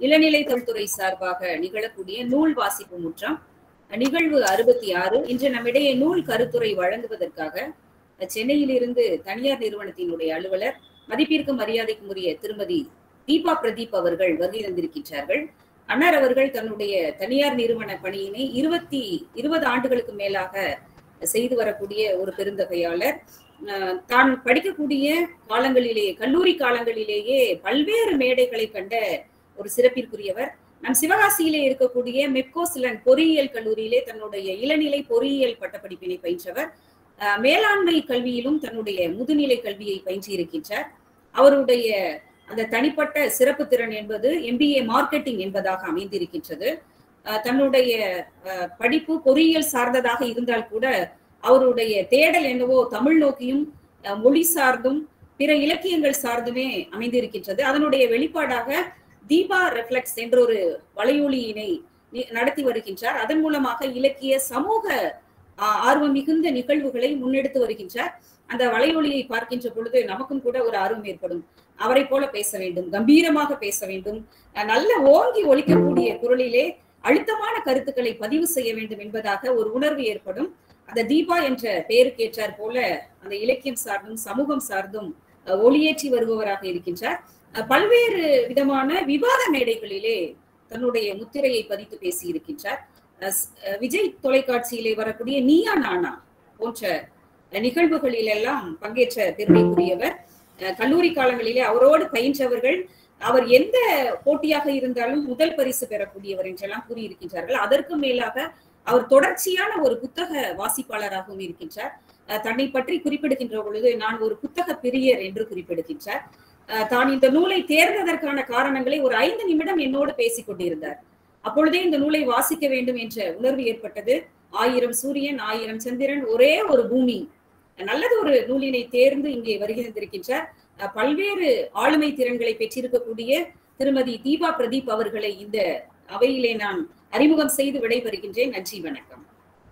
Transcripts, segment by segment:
இளநிலை தொல்துறை சார்பாக நிகழக்கூடிய நூல் வாசிப்பு முற்றம் நிகழ்வு அறுபத்தி ஆறு இன்று நம்மிடையே நூல் கருத்துரை வழங்குவதற்காக சென்னையிலிருந்து தனியார் நிறுவனத்தினுடைய அலுவலர் மதிப்பிற்கும் மரியாதைக்கும் உரிய திருமதி தீபா பிரதீப் அவர்கள் வருகை தந்திருக்கின்றார்கள் அன்னார் அவர்கள் தன்னுடைய தனியார் நிறுவன பணியினை இருபத்தி இருபது ஆண்டுகளுக்கு மேலாக செய்து வரக்கூடிய ஒரு பெருந்தகையாளர் தான் படிக்கக்கூடிய காலங்களிலேயே கல்லூரி காலங்களிலேயே பல்வேறு மேடைகளை கண்ட ஒரு சிறப்பிற்குரியவர் நம் சிவகாசியிலே இருக்கக்கூடிய மெப்கோசிலன் பொறியியல் கல்லூரியிலே தன்னுடைய இளநிலை பொறியியல் பட்டப்படிப்பினை பயின்றவர் மேலாண்மை கல்வியிலும் தன்னுடைய முதுநிலை கல்வியை பயின்றிருக்கின்றார் அவருடைய அந்த தனிப்பட்ட சிறப்பு திறன் என்பது எம்பிஏ மார்க்கெட்டிங் என்பதாக அமைந்திருக்கின்றது தன்னுடைய படிப்பு பொறியியல் சார்ந்ததாக இருந்தால் கூட அவருடைய தேடல் என்னவோ தமிழ் நோக்கியும் மொழி சார்ந்தும் பிற இலக்கியங்கள் சார்ந்துமே அமைந்திருக்கின்றது அதனுடைய வெளிப்பாடாக தீபா ரெஃப்ளெக்ஸ் என்ற ஒரு வலையொலியினை நடத்தி வருகின்றார் அதன் மூலமாக இலக்கிய சமூக ஆர்வம் மிகுந்த நிகழ்வுகளை முன்னெடுத்து வருகின்றார் அந்த வலையொலியை பார்க்கின்ற பொழுது நமக்கும் கூட ஒரு ஆர்வம் ஏற்படும் அவரை போல பேச வேண்டும் கம்பீரமாக பேச வேண்டும் நல்ல ஓங்கி ஒழிக்கக்கூடிய குரலிலே அழுத்தமான கருத்துக்களை பதிவு செய்ய வேண்டும் என்பதாக ஒரு உணர்வு ஏற்படும் அந்த தீபா என்ற பெயருக்கு ஏற்றார் போல அந்த இலக்கியம் சார்ந்தும் சமூகம் சார்ந்தும் ஒளியேற்றி வருபவராக இருக்கின்றார் பல்வேறு விதமான விவாத மேடைகளிலே தன்னுடைய முத்திரையை பதித்து பேசி இருக்கின்றார் விஜய் தொலைக்காட்சியிலே வரக்கூடிய நீயா நானா போன்ற நிகழ்வுகளில் எல்லாம் பங்கேற்ற பெருமைக்குரியவர் கல்லூரி காலங்களிலே அவரோடு பயின்றவர்கள் அவர் எந்த போட்டியாக இருந்தாலும் முதல் பரிசு பெறக்கூடியவர் என்றெல்லாம் கூறியிருக்கின்றார்கள் அதற்கு மேலாக அவர் தொடர்ச்சியான ஒரு புத்தக வாசிப்பாளராகவும் இருக்கின்றார் தன்னை பற்றி குறிப்பிடுகின்ற பொழுது நான் ஒரு புத்தக பிரியர் என்று குறிப்பிடுகின்றார் தான் இந்த நூலை தேர்ந்ததற்கான காரணங்களை ஒரு ஐந்து நிமிடம் என்னோடு பேசிக் கொண்டிருந்தார் அப்பொழுதே இந்த நூலை வாசிக்க வேண்டும் என்ற உணர்வு ஏற்பட்டது ஆயிரம் சூரியன் ஆயிரம் சந்திரன் ஒரே ஒரு பூமி நல்லது ஒரு நூலினை தேர்ந்து இங்கே வருகை தந்திருக்கின்றார் பல்வேறு ஆளுமை திறன்களை பெற்றிருக்கக்கூடிய திருமதி தீபா பிரதீப் அவர்களை இந்த அவையிலே நான் அறிமுகம் செய்து விடைபெறுகின்றேன் நன்றி வணக்கம்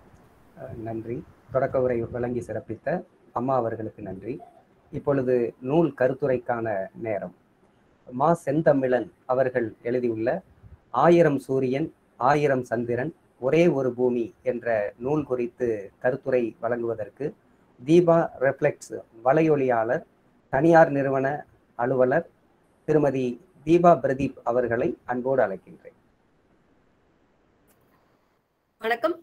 நன்றி தொடக்க உரை வழங்கி சிறப்பித்த அம்மா அவர்களுக்கு நன்றி இப்பொழுது நூல் கருத்துரைக்கான நேரம் மா செந்தமிழன் அவர்கள் எழுதியுள்ள ஆயிரம் சூரியன் ஆயிரம் சந்திரன் ஒரே ஒரு பூமி என்ற நூல் குறித்து கருத்துரை வழங்குவதற்கு தீபா ரெஃப்ளெக்ஸ் வலையொலியாளர் தனியார் நிறுவன அலுவலர் திருமதி தீபா பிரதீப் அவர்களை அன்போடு அழைக்கின்றேன் வணக்கம்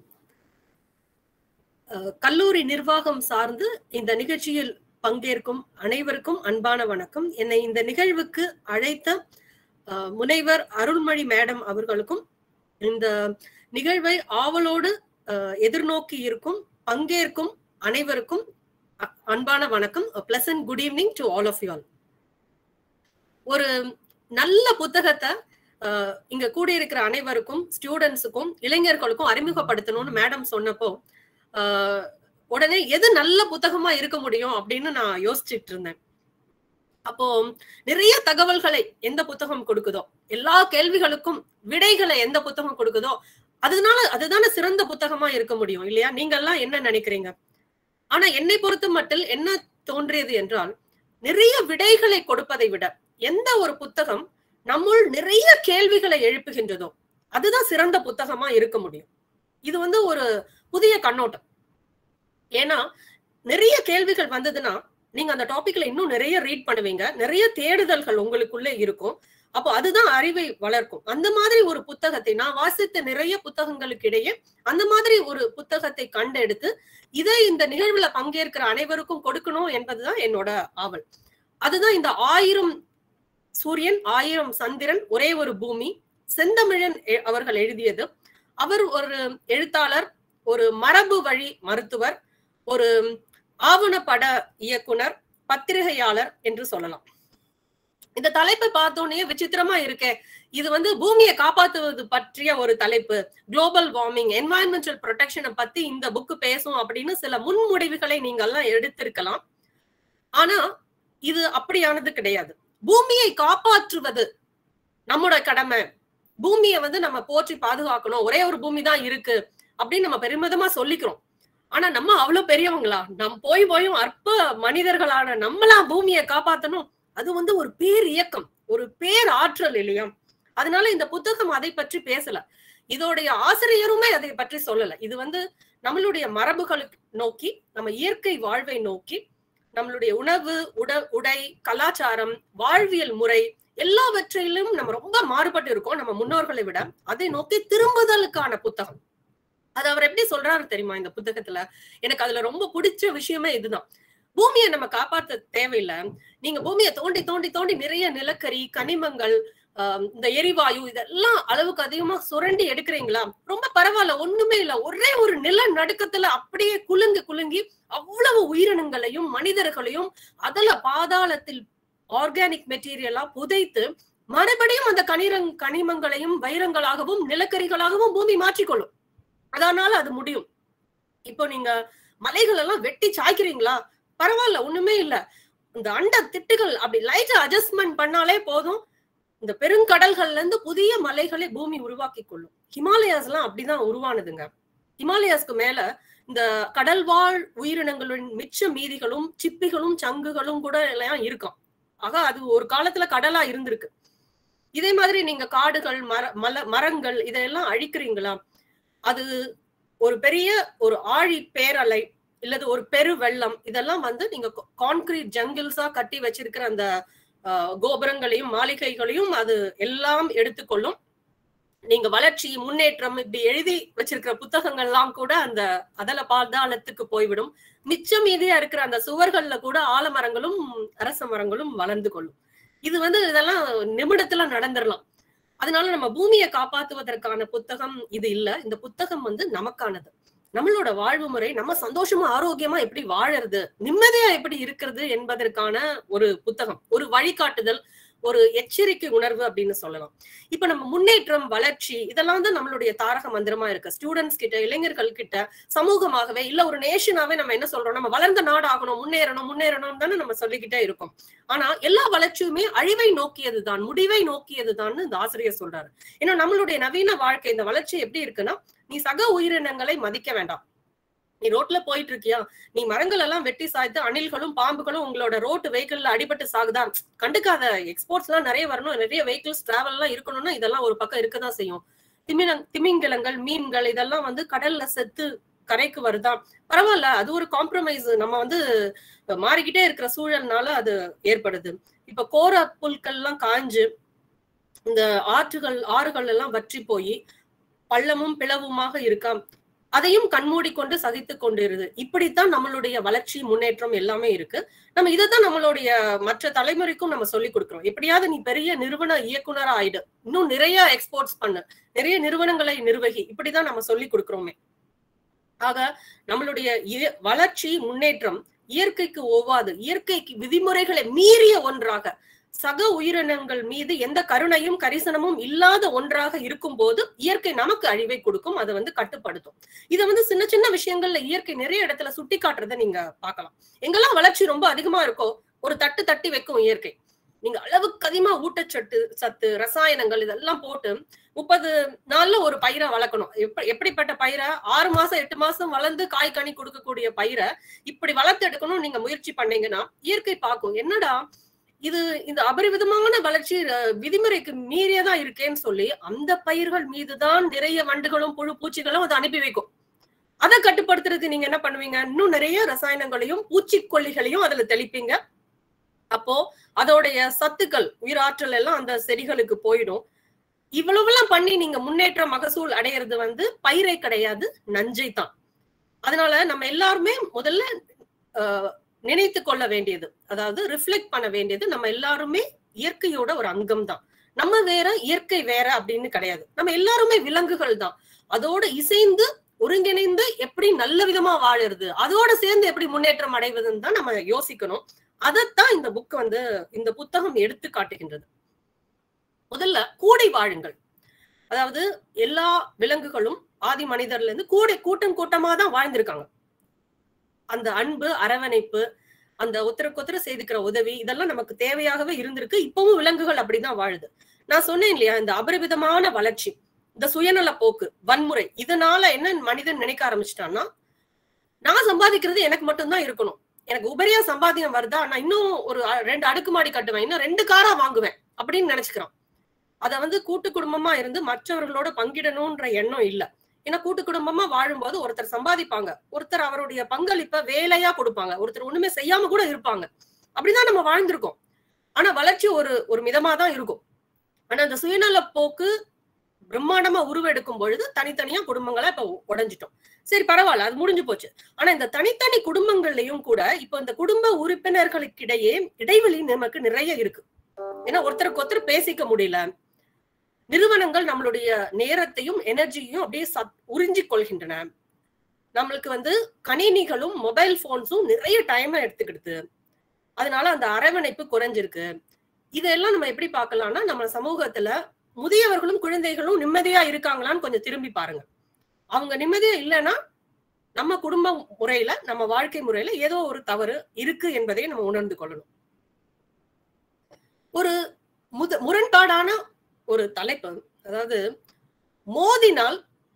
கல்லூரி நிர்வாகம் சார்ந்து இந்த நிகழ்ச்சியில் பங்கேற்கும் அனைவருக்கும் அன்பான வணக்கம் என்னை இந்த நிகழ்வுக்கு அழைத்த முனைவர் அருள்மொழி மேடம் அவர்களுக்கும் இந்த நிகழ்வை ஆவலோடு எதிர்நோக்கி இருக்கும் பங்கேற்கும் அனைவருக்கும் அன்பான வணக்கம் pleasant good evening to all of you all ஒரு நல்ல புத்தகத்தை இங்க கூடியிருக்கிற அனைவருக்கும் ஸ்டூடெண்ட்ஸுக்கும் இளைஞர்களுக்கும் அறிமுகப்படுத்தணும்னு மேடம் சொன்னப்போ உடனே எது நல்ல புத்தகமா இருக்க முடியும் அப்படின்னு நான் யோசிச்சுட்டு இருந்தேன் அப்போ நிறைய தகவல்களை எந்த புத்தகம் கொடுக்குதோ எல்லா கேள்விகளுக்கும் விடைகளை எந்த புத்தகம் கொடுக்குதோ அதனால அதுதானே சிறந்த புத்தகமா இருக்க முடியும் இல்லையா நீங்க எல்லாம் என்ன நினைக்கிறீங்க ஆனா என்னை பொறுத்த மட்டில் என்ன தோன்றியது என்றால் நிறைய விடைகளை கொடுப்பதை விட எந்த ஒரு புத்தகம் நம்முள் நிறைய கேள்விகளை எழுப்புகின்றதோ அதுதான் சிறந்த புத்தகமா இருக்க முடியும் இது வந்து ஒரு புதிய கண்ணோட்டம் ஏன்னா நிறைய கேள்விகள் வந்ததுன்னா நீங்க அந்த டாபிக்ல இன்னும் நிறைய ரீட் பண்ணுவீங்க நிறைய தேடுதல்கள் உங்களுக்குள்ள இருக்கும் அப்போ அதுதான் அறிவை வளர்க்கும் அந்த மாதிரி ஒரு புத்தகத்தை நான் வாசித்த நிறைய புத்தகங்களுக்கு இடையே அந்த மாதிரி ஒரு புத்தகத்தை கண்டெடுத்து இதை இந்த நிகழ்வுல பங்கேற்கிற அனைவருக்கும் கொடுக்கணும் என்பதுதான் என்னோட ஆவல் அதுதான் இந்த ஆயிரம் சூரியன் ஆயிரம் சந்திரன் ஒரே ஒரு பூமி செந்தமிழன் அவர்கள் எழுதியது அவர் ஒரு எழுத்தாளர் ஒரு மரபு வழி மருத்துவர் ஒரு ஆவணப்பட இயக்குனர் பத்திரிகையாளர் என்று சொல்லலாம் இந்த தலைப்பை பார்த்தோன்னே விசித்திரமா இருக்கே இது வந்து பூமியை காப்பாத்துவது பற்றிய ஒரு தலைப்பு குளோபல் வார்மிங் என்வாயன்மெண்டல் ப்ரொடெக்ஷனை பத்தி இந்த புக்கு பேசும் அப்படின்னு சில முன்முடிவுகளை நீங்க எல்லாம் எடுத்திருக்கலாம் ஆனா இது அப்படியானது கிடையாது பூமியை காப்பாற்றுவது நம்மோட கடமை பூமியை வந்து நம்ம போற்றி பாதுகாக்கணும் ஒரே ஒரு பூமி தான் இருக்கு அப்படின்னு நம்ம பெருமிதமா சொல்லிக்கிறோம் ஆனா நம்ம அவ்வளவு பெரியவங்களா நம் போய் போயும் அற்ப மனிதர்களான நம்மளா பூமியை காப்பாத்தணும் அது வந்து ஒரு பேர் இயக்கம் ஒரு பேர் ஆற்றல் இல்லையா அதனால இந்த புத்தகம் அதை பற்றி பேசல இதோடைய ஆசிரியருமே அதை பற்றி சொல்லல இது வந்து நம்மளுடைய மரபுகளுக்கு நோக்கி நம்ம இயற்கை வாழ்வை நோக்கி நம்மளுடைய உணவு உட உடை கலாச்சாரம் வாழ்வியல் முறை எல்லாவற்றிலும் நம்ம ரொம்ப மாறுபட்டு இருக்கோம் நம்ம முன்னோர்களை விட அதை நோக்கி திரும்புதலுக்கான புத்தகம் அது அவர் எப்படி சொல்றாரு தெரியுமா இந்த புத்தகத்துல எனக்கு அதுல ரொம்ப பிடிச்ச விஷயமே இதுதான் பூமியை நம்ம காப்பாத்த தேவையில்லை நீங்க பூமியை தோண்டி தோண்டி தோண்டி நிறைய நிலக்கரி கனிமங்கள் ஆஹ் இந்த எரிவாயு இதெல்லாம் அளவுக்கு அதிகமா சுரண்டி எடுக்கிறீங்களா ரொம்ப பரவாயில்ல ஒண்ணுமே இல்ல ஒரே ஒரு நில நடுக்கத்துல அப்படியே குலுங்கி குலுங்கி அவ்வளவு உயிரினங்களையும் மனிதர்களையும் அதுல பாதாளத்தில் ஆர்கானிக் மெட்டீரியலா புதைத்து மறுபடியும் அந்த கனிரங் கனிமங்களையும் வைரங்களாகவும் நிலக்கரிகளாகவும் பூமி மாற்றிக்கொள்ளும் அதனால அது முடியும் இப்போ நீங்க மலைகள் எல்லாம் வெட்டி சாய்க்கிறீங்களா பரவாயில்ல ஒண்ணுமே இல்ல இந்த அண்ட திட்டுகள் அப்படி லைட்டா அட்ஜஸ்ட்மெண்ட் பண்ணாலே போதும் இந்த பெருங்கடல்கள்ல இருந்து புதிய மலைகளை பூமி உருவாக்கி கொள்ளும் ஹிமாலயாஸ் எல்லாம் அப்படிதான் உருவானதுங்க ஹிமாலயாஸ்க்கு மேல இந்த கடல்வாழ் உயிரினங்களின் மிச்ச மீதிகளும் சிப்பிகளும் சங்குகளும் கூட எல்லாம் இருக்கும் ஆக அது ஒரு காலத்துல கடலா இருந்திருக்கு இதே மாதிரி நீங்க காடுகள் மர மல மரங்கள் இதையெல்லாம் அழிக்கிறீங்களா அது ஒரு பெரிய ஒரு ஆழி பேரலை இல்லது ஒரு பெரு வெள்ளம் இதெல்லாம் வந்து நீங்க கான்கிரீட் ஜங்கிள்ஸா கட்டி வச்சிருக்கிற அந்த ஆஹ், கோபுரங்களையும் மாளிகைகளையும் அது எல்லாம் எடுத்துக்கொள்ளும் நீங்க வளர்ச்சி முன்னேற்றம் இப்படி எழுதி வச்சிருக்கிற புத்தகங்கள்லாம் கூட அந்த அதல பாதாளத்துக்கு போய்விடும் மிச்சம் மீதியா இருக்கிற அந்த சுவர்கள்ல கூட ஆலமரங்களும் அரச மரங்களும் வளர்ந்து கொள்ளும் இது வந்து இதெல்லாம் நிமிடத்துல நடந்துடலாம் அதனால நம்ம பூமியை காப்பாத்துவதற்கான புத்தகம் இது இல்ல இந்த புத்தகம் வந்து நமக்கானது நம்மளோட வாழ்வு முறை நம்ம சந்தோஷமா ஆரோக்கியமா எப்படி வாழறது நிம்மதியா எப்படி இருக்கிறது என்பதற்கான ஒரு புத்தகம் ஒரு வழிகாட்டுதல் ஒரு எச்சரிக்கை உணர்வு அப்படின்னு சொல்லலாம் இப்ப நம்ம முன்னேற்றம் வளர்ச்சி இதெல்லாம் தான் நம்மளுடைய தாரக மந்திரமா இருக்கு ஸ்டூடெண்ட்ஸ் கிட்ட இளைஞர்கள் கிட்ட சமூகமாகவே இல்ல ஒரு நேஷனாவே நம்ம என்ன சொல்றோம் நம்ம வளர்ந்த நாடு ஆகணும் முன்னேறணும் முன்னேறணும் தானே நம்ம சொல்லிக்கிட்டே இருக்கோம் ஆனா எல்லா வளர்ச்சியுமே அழிவை நோக்கியதுதான் முடிவை நோக்கியதுதான் இந்த ஆசிரியர் சொல்றாரு ஏன்னா நம்மளுடைய நவீன வாழ்க்கை இந்த வளர்ச்சி எப்படி இருக்குன்னா நீ சக உயிரினங்களை மதிக்க வேண்டாம் நீ ரோட்ல போயிட்டு இருக்கியா நீ மரங்கள் எல்லாம் வெட்டி சாய்த்து அணில்களும் பாம்புகளும் உங்களோட ரோட்டு வெஹிக்கிள்ல அடிபட்டு சாகுதா கண்டுக்காத எக்ஸ்போர்ட்ஸ் எல்லாம் நிறைய வரணும் நிறைய வெஹிக்கிள்ஸ் டிராவல் எல்லாம் இருக்கணும்னா இதெல்லாம் ஒரு பக்கம் இருக்கதான் செய்யும் திமிரங் திமிங்கலங்கள் மீன்கள் இதெல்லாம் வந்து கடல்ல செத்து கரைக்கு வருதா பரவாயில்ல அது ஒரு காம்ப்ரமைஸ் நம்ம வந்து மாறிக்கிட்டே இருக்கிற சூழல்னால அது ஏற்படுது இப்ப கோர புல்கள் எல்லாம் காஞ்சு இந்த ஆற்றுகள் ஆறுகள் எல்லாம் வற்றி போய் பள்ளமும் பிளவுமாக இருக்கா அதையும் கண்மூடி கொண்டு சகித்து கொண்டிருது இப்படித்தான் நம்மளுடைய வளர்ச்சி முன்னேற்றம் எல்லாமே இருக்கு நம்ம இதைத்தான் நம்மளுடைய மற்ற தலைமுறைக்கும் நம்ம சொல்லி கொடுக்கிறோம் எப்படியாவது நீ பெரிய நிறுவன இயக்குனரா ஆயிடு இன்னும் நிறைய எக்ஸ்போர்ட்ஸ் பண்ணு நிறைய நிறுவனங்களை நிர்வகி இப்படிதான் நம்ம சொல்லி கொடுக்கிறோமே ஆக நம்மளுடைய இய- வளர்ச்சி முன்னேற்றம் இயற்கைக்கு ஒவ்வாது இயற்கைக்கு விதிமுறைகளை மீறிய ஒன்றாக சக உயிரினங்கள் மீது எந்த கருணையும் கரிசனமும் இல்லாத ஒன்றாக இருக்கும் போது இயற்கை நமக்கு அழிவை கொடுக்கும் அதை வந்து கட்டுப்படுத்தும் இதை வந்து சின்ன சின்ன விஷயங்கள்ல இயற்கை நிறைய இடத்துல சுட்டி காட்டுறதை நீங்க பார்க்கலாம் எங்கெல்லாம் வளர்ச்சி ரொம்ப அதிகமா இருக்கோ ஒரு தட்டு தட்டி வைக்கும் இயற்கை நீங்க அளவுக்கு அதிகமா ஊட்டச்சத்து சத்து ரசாயனங்கள் இதெல்லாம் போட்டு முப்பது நாள்ல ஒரு பயிரை வளர்க்கணும் எப்ப எப்படிப்பட்ட பயிரை ஆறு மாசம் எட்டு மாசம் வளர்ந்து காய் கனி கொடுக்கக்கூடிய பயிரை இப்படி வளர்த்து எடுக்கணும் நீங்க முயற்சி பண்ணீங்கன்னா இயற்கை பார்க்கும் என்னடா இது இந்த அபரிவிதமான வளர்ச்சி அஹ், விதிமுறைக்கு மீறியதா இருக்கேன்னு சொல்லி அந்த பயிர்கள் மீதுதான் நிறைய வண்டுகளும் புழு பூச்சிகளும் அதை அனுப்பி வைக்கும் அதை கட்டுப்படுத்துறதுக்கு நீங்க என்ன பண்ணுவீங்க இன்னும் நிறைய ரசாயனங்களையும் பூச்சிக்கொல்லிகளையும் அதுல தெளிப்பீங்க அப்போ அதோடைய சத்துக்கள் உயிராற்றல் எல்லாம் அந்த செடிகளுக்கு போயிடும் இவ்வளவுலாம் பண்ணி நீங்க முன்னேற்ற மகசூல் அடையிறது வந்து பயிரை கிடையாது நஞ்சை தான் அதனால நம்ம எல்லாருமே முதல்ல ஆஹ், நினைத்து கொள்ள வேண்டியது அதாவது ரிஃப்ளெக்ட் பண்ண வேண்டியது நம்ம எல்லாருமே இயற்கையோட ஒரு அங்கம் தான் நம்ம வேற இயற்கை வேற அப்படின்னு கிடையாது நம்ம எல்லாருமே விலங்குகள் தான் அதோட இசைந்து ஒருங்கிணைந்து எப்படி நல்ல விதமா வாழறது அதோட சேர்ந்து எப்படி முன்னேற்றம் அடைவதுன்னு தான் நம்ம யோசிக்கணும் அதைத்தான் இந்த புக் வந்து இந்த புத்தகம் எடுத்து காட்டுகின்றது முதல்ல கூடை வாழுங்கள் அதாவது எல்லா விலங்குகளும் ஆதி மனிதர்ல இருந்து கூடை கூட்டம் கூட்டமா தான் வாழ்ந்திருக்காங்க அந்த அன்பு அரவணைப்பு அந்த ஒருத்தருக்கு ஒருத்தர் செய்துக்கிற உதவி இதெல்லாம் நமக்கு தேவையாகவே இருந்திருக்கு இப்பவும் விலங்குகள் அப்படிதான் வாழுது நான் சொன்னேன் இல்லையா இந்த அபரிவிதமான வளர்ச்சி இந்த சுயநல போக்கு வன்முறை இதனால என்ன மனிதன் நினைக்க ஆரம்பிச்சிட்டான்னா நான் சம்பாதிக்கிறது எனக்கு மட்டும்தான் இருக்கணும் எனக்கு உபரியா சம்பாத்தியம் வருதா நான் இன்னும் ஒரு அ- ரெண்டு அடுக்குமாடி கட்டுவேன் இன்னும் ரெண்டு காரா வாங்குவேன் அப்படின்னு நினைச்சுக்கிறான் அத வந்து கூட்டு குடும்பமா இருந்து மற்றவர்களோட பங்கிடணும்ன்ற எண்ணம் இல்ல ஏன்னா கூட்டு குடும்பமா வாழும்போது ஒருத்தர் சம்பாதிப்பாங்க ஒருத்தர் அவருடைய பங்களிப்பை வேலையா கொடுப்பாங்க ஒருத்தர் ஒண்ணுமே செய்யாம கூட இருப்பாங்க அப்படிதான் நம்ம வாழ்ந்திருக்கோம் ஆனா வளர்ச்சி ஒரு ஒரு மிதமா தான் இருக்கும் ஆனா அந்த சுயநல போக்கு பிரம்மாண்டமா உருவெடுக்கும் பொழுது தனித்தனியா குடும்பங்களை இப்ப உடைஞ்சிட்டோம் சரி பரவாயில்ல அது முடிஞ்சு போச்சு ஆனா இந்த தனித்தனி குடும்பங்கள்லயும் கூட இப்ப இந்த குடும்ப உறுப்பினர்களுக்கிடையே இடைவெளி நமக்கு நிறைய இருக்கு ஏன்னா ஒருத்தருக்கு ஒருத்தர் பேசிக்க முடியல நிறுவனங்கள் நம்மளுடைய நேரத்தையும் எனர்ஜியையும் அப்படியே சத் உறிஞ்சி கொள்கின்றன நம்மளுக்கு வந்து கணினிகளும் மொபைல் போன்ஸும் நிறைய டைம் எடுத்துக்கிடுது அதனால அந்த அரவணைப்பு குறைஞ்சிருக்கு இதெல்லாம் நம்ம எப்படி பார்க்கலாம்னா நம்ம சமூகத்துல முதியவர்களும் குழந்தைகளும் நிம்மதியா இருக்காங்களான்னு கொஞ்சம் திரும்பி பாருங்க அவங்க நிம்மதியா இல்லைன்னா நம்ம குடும்ப முறையில நம்ம வாழ்க்கை முறையில ஏதோ ஒரு தவறு இருக்கு என்பதை நம்ம உணர்ந்து கொள்ளணும் ஒரு முத முரண்பாடான ஒரு தலைப்பு அதாவது மோதினால்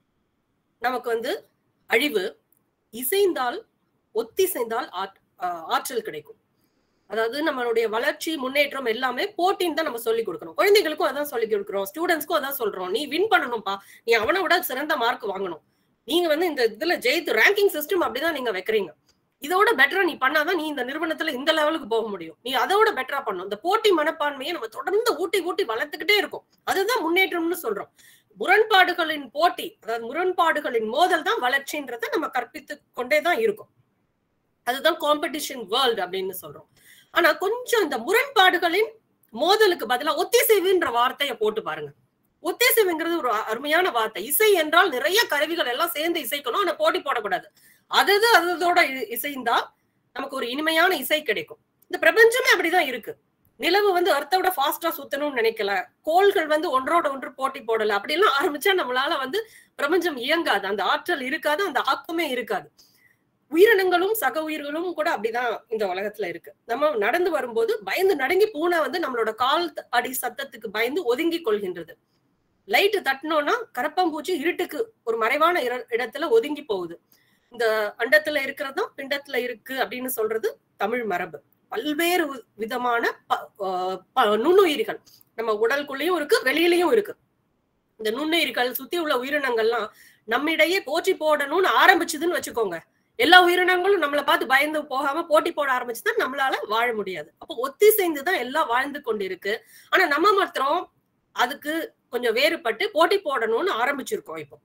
நமக்கு வந்து அழிவு இசைந்தால் ஒத்திசைந்தால் ஆற்றல் கிடைக்கும் அதாவது நம்மளுடைய வளர்ச்சி முன்னேற்றம் எல்லாமே போட்டின்னு தான் நம்ம சொல்லி கொடுக்கணும் குழந்தைகளுக்கும் அதான் சொல்லி கொடுக்குறோம் ஸ்டூடெண்ட்ஸ்க்கும் அதான் சொல்றோம் நீ வின் பண்ணணும்ப்பா நீ அவனை விட சிறந்த மார்க் வாங்கணும் நீங்க வந்து இந்த இதுல ஜெயித்து ரேங்கிங் சிஸ்டம் அப்படிதான் நீங்க வைக்கிறீங்க இதோட பெட்டரா நீ பண்ணாதான் நீ இந்த நிறுவனத்துல இந்த லெவலுக்கு போக முடியும் நீ அதோட பெட்டரா பண்ணும் இந்த போட்டி மனப்பான்மையை நம்ம தொடர்ந்து ஊட்டி ஊட்டி வளர்த்துக்கிட்டே இருக்கும் அதுதான் முன்னேற்றம்னு சொல்றோம் முரண்பாடுகளின் போட்டி அதாவது முரண்பாடுகளின் மோதல் தான் வளர்ச்சின்றத நம்ம கற்பித்து கொண்டே தான் இருக்கும் அதுதான் காம்படிஷன் வேர்ல்டு அப்படின்னு சொல்றோம் ஆனா கொஞ்சம் இந்த முரண்பாடுகளின் மோதலுக்கு பதிலா ஒத்திசைவுன்ற வார்த்தையை போட்டு பாருங்க ஒத்திசைவுங்கிறது ஒரு அருமையான வார்த்தை இசை என்றால் நிறைய கருவிகள் எல்லாம் சேர்ந்து இசைக்கணும் ஆனா போட்டி போடக்கூடாது அதது அதோட இசைந்தா நமக்கு ஒரு இனிமையான இசை கிடைக்கும் இந்த பிரபஞ்சமே அப்படிதான் இருக்கு நிலவு வந்து அர்த்தோட ஃபாஸ்டா சுத்தணும்னு நினைக்கல கோள்கள் வந்து ஒன்றோட ஒன்று போட்டி போடல அப்படி எல்லாம் ஆரம்பிச்சா நம்மளால வந்து பிரபஞ்சம் இயங்காது அந்த ஆற்றல் இருக்காது அந்த ஆக்கமே இருக்காது உயிரினங்களும் சக உயிர்களும் கூட அப்படிதான் இந்த உலகத்துல இருக்கு நம்ம நடந்து வரும்போது பயந்து நடுங்கி பூனை வந்து நம்மளோட கால் அடி சத்தத்துக்கு பயந்து ஒதுங்கி கொள்கின்றது லைட்டு தட்டினோம்னா கரப்பாம்பூச்சி இருட்டுக்கு ஒரு மறைவான இடத்துல ஒதுங்கி போகுது இந்த அண்டத்துல இருக்கிறது தான் பிண்டத்துல இருக்கு அப்படின்னு சொல்றது தமிழ் மரபு பல்வேறு விதமான நுண்ணுயிரிகள் நம்ம உடலுக்குள்ளேயும் இருக்கு வெளியிலயும் இருக்கு இந்த நுண்ணுயிர்கள் சுத்தி உள்ள உயிரினங்கள்லாம் நம்மிடையே போட்டி போடணும்னு ஆரம்பிச்சதுன்னு வச்சுக்கோங்க எல்லா உயிரினங்களும் நம்மளை பார்த்து பயந்து போகாம போட்டி போட ஆரம்பிச்சுதான் நம்மளால வாழ முடியாது அப்போ ஒத்திசைந்து தான் எல்லாம் வாழ்ந்து கொண்டிருக்கு ஆனா நம்ம மாத்திரம் அதுக்கு கொஞ்சம் வேறுபட்டு போட்டி போடணும்னு ஆரம்பிச்சிருக்கோம் இப்போ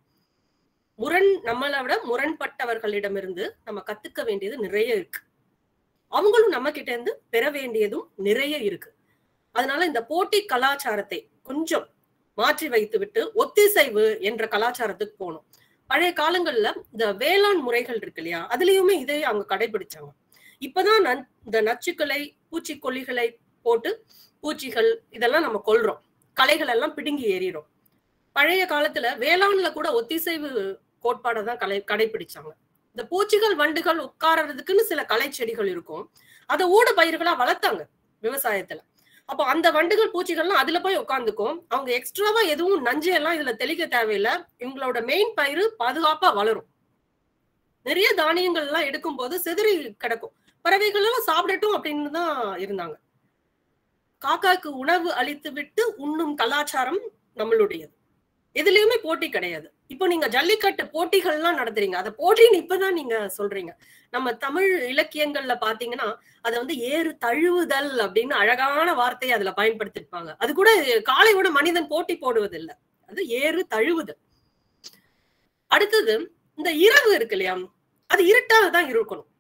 முரண் நம்மளை விட முரண்பட்டவர்களிடமிருந்து நம்ம கத்துக்க வேண்டியது நிறைய இருக்கு அவங்களும் நம்ம கிட்ட இருந்து பெற வேண்டியதும் நிறைய இருக்கு அதனால இந்த போட்டி கலாச்சாரத்தை கொஞ்சம் மாற்றி வைத்து விட்டு ஒத்திசைவு என்ற கலாச்சாரத்துக்கு போகணும் பழைய காலங்கள்ல இந்த வேளாண் முறைகள் இருக்கு இல்லையா அதுலயுமே இதை அவங்க கடைபிடிச்சாங்க இப்பதான் இந்த நச்சுக்களை பூச்சிக்கொல்லிகளை போட்டு பூச்சிகள் இதெல்லாம் நம்ம கொல்றோம் களைகள் எல்லாம் பிடுங்கி ஏறிடும் பழைய காலத்துல வேளாண்ல கூட ஒத்திசைவு கோட்பாடை தான் கலை கடைபிடிச்சாங்க இந்த பூச்சிகள் வண்டுகள் உட்காரறதுக்குன்னு சில களை செடிகள் இருக்கும் அதை ஊட பயிர்களா வளர்த்தாங்க விவசாயத்துல அப்போ அந்த வண்டுகள் பூச்சிகள்லாம் அதுல போய் உட்காந்துக்கும் அவங்க எக்ஸ்ட்ராவா எதுவும் நஞ்சு எல்லாம் இதுல தெளிக்க தேவையில்லை இவங்களோட மெயின் பயிர் பாதுகாப்பா வளரும் நிறைய தானியங்கள் எல்லாம் எடுக்கும் போது சிதறி கிடக்கும் பறவைகள் எல்லாம் சாப்பிடட்டும் அப்படின்னு தான் இருந்தாங்க காக்காக்கு உணவு அளித்து விட்டு உண்ணும் கலாச்சாரம் நம்மளுடையது எதுலயுமே போட்டி கிடையாது இப்போ நீங்க ஜல்லிக்கட்டு போட்டிகள்லாம் நடத்துறீங்க அதை போட்டின்னு இப்பதான் நீங்க சொல்றீங்க நம்ம தமிழ் இலக்கியங்கள்ல பாத்தீங்கன்னா அதை வந்து ஏறு தழுவுதல் அப்படின்னு அழகான வார்த்தையை அதுல பயன்படுத்திருப்பாங்க அது கூட காளையோட மனிதன் போட்டி போடுவதில்லை அது ஏறு தழுவுதல் அடுத்தது இந்த இரவு இருக்கு இல்லையா அது இருட்டாதான் இருக்கணும்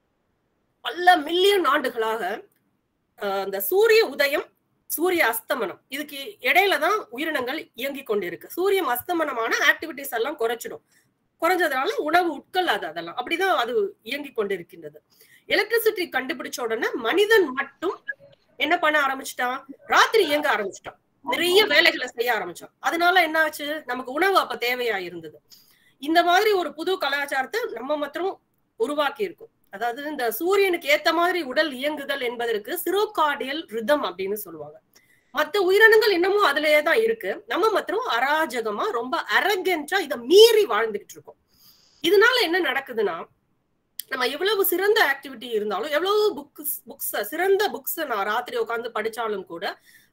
பல மில்லியன் ஆண்டுகளாக அந்த சூரிய உதயம் சூரிய அஸ்தமனம் இதுக்கு இடையில தான் உயிரினங்கள் இயங்கி கொண்டிருக்கு சூரியன் அஸ்தமனமான ஆக்டிவிட்டிஸ் எல்லாம் குறைச்சிடும் குறைஞ்சதுனால உணவு உட்கொள்ளாது அதெல்லாம் அப்படிதான் அது இயங்கி கொண்டிருக்கின்றது எலக்ட்ரிசிட்டி கண்டுபிடிச்ச உடனே மனிதன் மட்டும் என்ன பண்ண ஆரம்பிச்சிட்டான் ராத்திரி இயங்க ஆரம்பிச்சிட்டான் நிறைய வேலைகளை செய்ய ஆரம்பிச்சான் அதனால என்ன ஆச்சு நமக்கு உணவு அப்ப தேவையா இருந்தது இந்த மாதிரி ஒரு புது கலாச்சாரத்தை நம்ம மாத்திரம் உருவாக்கி இருக்கும் அதாவது இந்த சூரியனுக்கு ஏத்த மாதிரி உடல் இயங்குதல் என்பதற்கு சிரோகார்டியல் ரிதம் அப்படின்னு சொல்லுவாங்க மத்த உயிரினங்கள் இன்னமும் அதுலயே தான் இருக்கு நம்ம மாத்திரம் அராஜகமா ரொம்ப அரகென்டா இதை மீறி வாழ்ந்துகிட்டு இருக்கோம் இதனால என்ன நடக்குதுன்னா நம்ம எவ்வளவு சிறந்த ஆக்டிவிட்டி இருந்தாலும் எவ்வளவு புக்ஸ் புக்ஸ் சிறந்த புக்ஸ் நான் ராத்திரி உட்காந்து படிச்சாலும் கூட